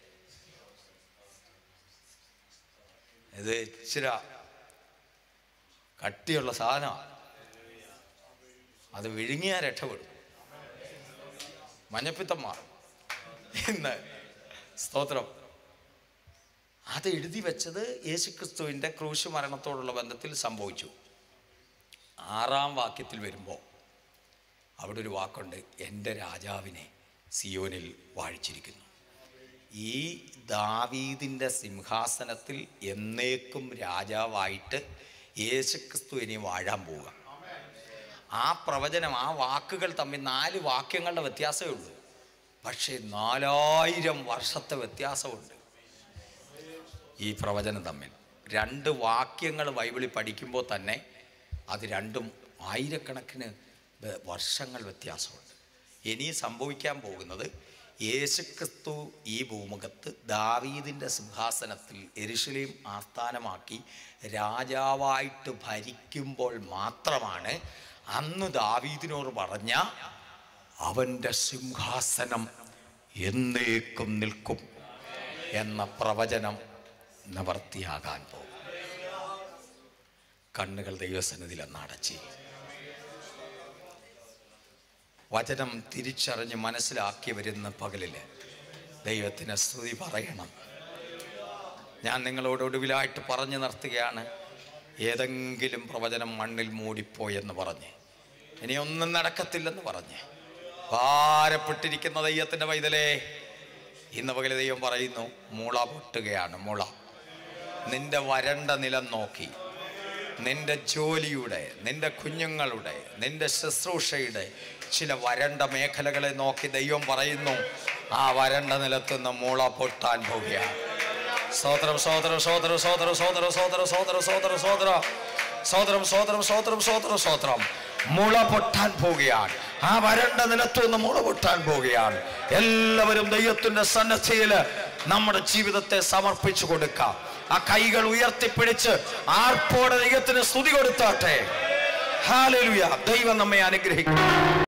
ഇത് ഇച്ചിര കട്ടിയുള്ള സാധനമാണ് അത് വിഴുങ്ങിയാൽ രക്ഷപ്പെടും മഞ്ഞപ്പിത്തം മാറും ഇന്ന് സ്തോത്രം അത് എഴുതി വെച്ചത് യേശുക്രിസ്തുവിൻ്റെ ക്രൂശ് മരണത്തോടുള്ള ബന്ധത്തിൽ സംഭവിച്ചു ആറാം വാക്യത്തിൽ വരുമ്പോൾ അവിടെ ഒരു വാക്കുണ്ട് എൻ്റെ രാജാവിനെ സിയോനിൽ വാഴിച്ചിരിക്കുന്നു ഈ ദാവീദിൻ്റെ സിംഹാസനത്തിൽ എന്നേക്കും രാജാവായിട്ട് യേശുക്രിസ്തു ഇനി വാഴാൻ പോവുക ആ പ്രവചനം ആ വാക്കുകൾ തമ്മിൽ നാല് വാക്യങ്ങളുടെ വ്യത്യാസമേ ഉള്ളൂ പക്ഷേ നാലായിരം വർഷത്തെ വ്യത്യാസമുണ്ട് ഈ പ്രവചനം തമ്മിൽ രണ്ട് വാക്യങ്ങൾ ബൈബിളിൽ പഠിക്കുമ്പോൾ തന്നെ അത് രണ്ടും ആയിരക്കണക്കിന് വ- വർഷങ്ങൾ വ്യത്യാസമുണ്ട് ഇനി സംഭവിക്കാൻ പോകുന്നത് യേശുക്രിസ്തു ഈ ഭൂമുഖത്ത് ദാവീദിൻ്റെ സിംഹാസനത്തിൽ എരുഷലേം ആസ്ഥാനമാക്കി രാജാവായിട്ട് ഭരിക്കുമ്പോൾ മാത്രമാണ് അന്ന് ദാവീദിനോട് പറഞ്ഞ അവൻ്റെ സിംഹാസനം എന്നേക്കും നിൽക്കും എന്ന പ്രവചനം നിവർത്തിയാകാൻ പോകും കണ്ണുകൾ ദൈവസന്നിധിയിൽ ഒന്ന് അടച്ച് വചനം തിരിച്ചറിഞ്ഞ് മനസ്സിലാക്കി വരുന്ന പകലിൽ ദൈവത്തിന് സ്തുതി പറയണം ഞാൻ നിങ്ങളോട് ഒടുവിലായിട്ട് പറഞ്ഞു നിർത്തുകയാണ് ഏതെങ്കിലും പ്രവചനം മണ്ണിൽ മൂടിപ്പോയെന്ന് പറഞ്ഞ് ഇനി ഒന്നും നടക്കത്തില്ലെന്ന് പറഞ്ഞ് ഭാരപ്പെട്ടിരിക്കുന്ന ദൈവത്തിൻ്റെ വൈതലേ ഇന്ന് പകല് ദൈവം പറയുന്നു മുള പൊട്ടുകയാണ് മുള നിന്റെ വരണ്ട നിലം നോക്കി നിന്റെ ജോലിയുടെ നിന്റെ കുഞ്ഞുങ്ങളുടെ നിന്റെ ശുശ്രൂഷയുടെ ചില വരണ്ട മേഖലകളെ നോക്കി ദൈവം പറയുന്നു ആ വരണ്ട നിലത്തുനിന്ന് മുള പൊട്ടാൻ പോവുകയാണ് സോദരം സോദരം സോദരം സോദരം സോദരം സോദരം സോദരം സോദരം സോദരം സോദരം സോദരം സോദരം സോദരം സോദരം മുള പൊട്ടാൻ പോവുകയാണ് ആ വരണ്ട നിലത്തുനിന്ന് മുള പൊട്ടാൻ പോവുകയാണ് എല്ലാവരും ദൈവത്തിന്റെ സന്നദ്ധയിൽ നമ്മുടെ ജീവിതത്തെ സമർപ്പിച്ചു കൊടുക്കാം ആ കൈകൾ ഉയർത്തിപ്പിടിച്ച് ആർപ്പോടെ ദൈവത്തിന് സ്തുതി കൊടുത്താട്ടെ ഹാലലുയ ദൈവം നമ്മെ അനുഗ്രഹിക്കും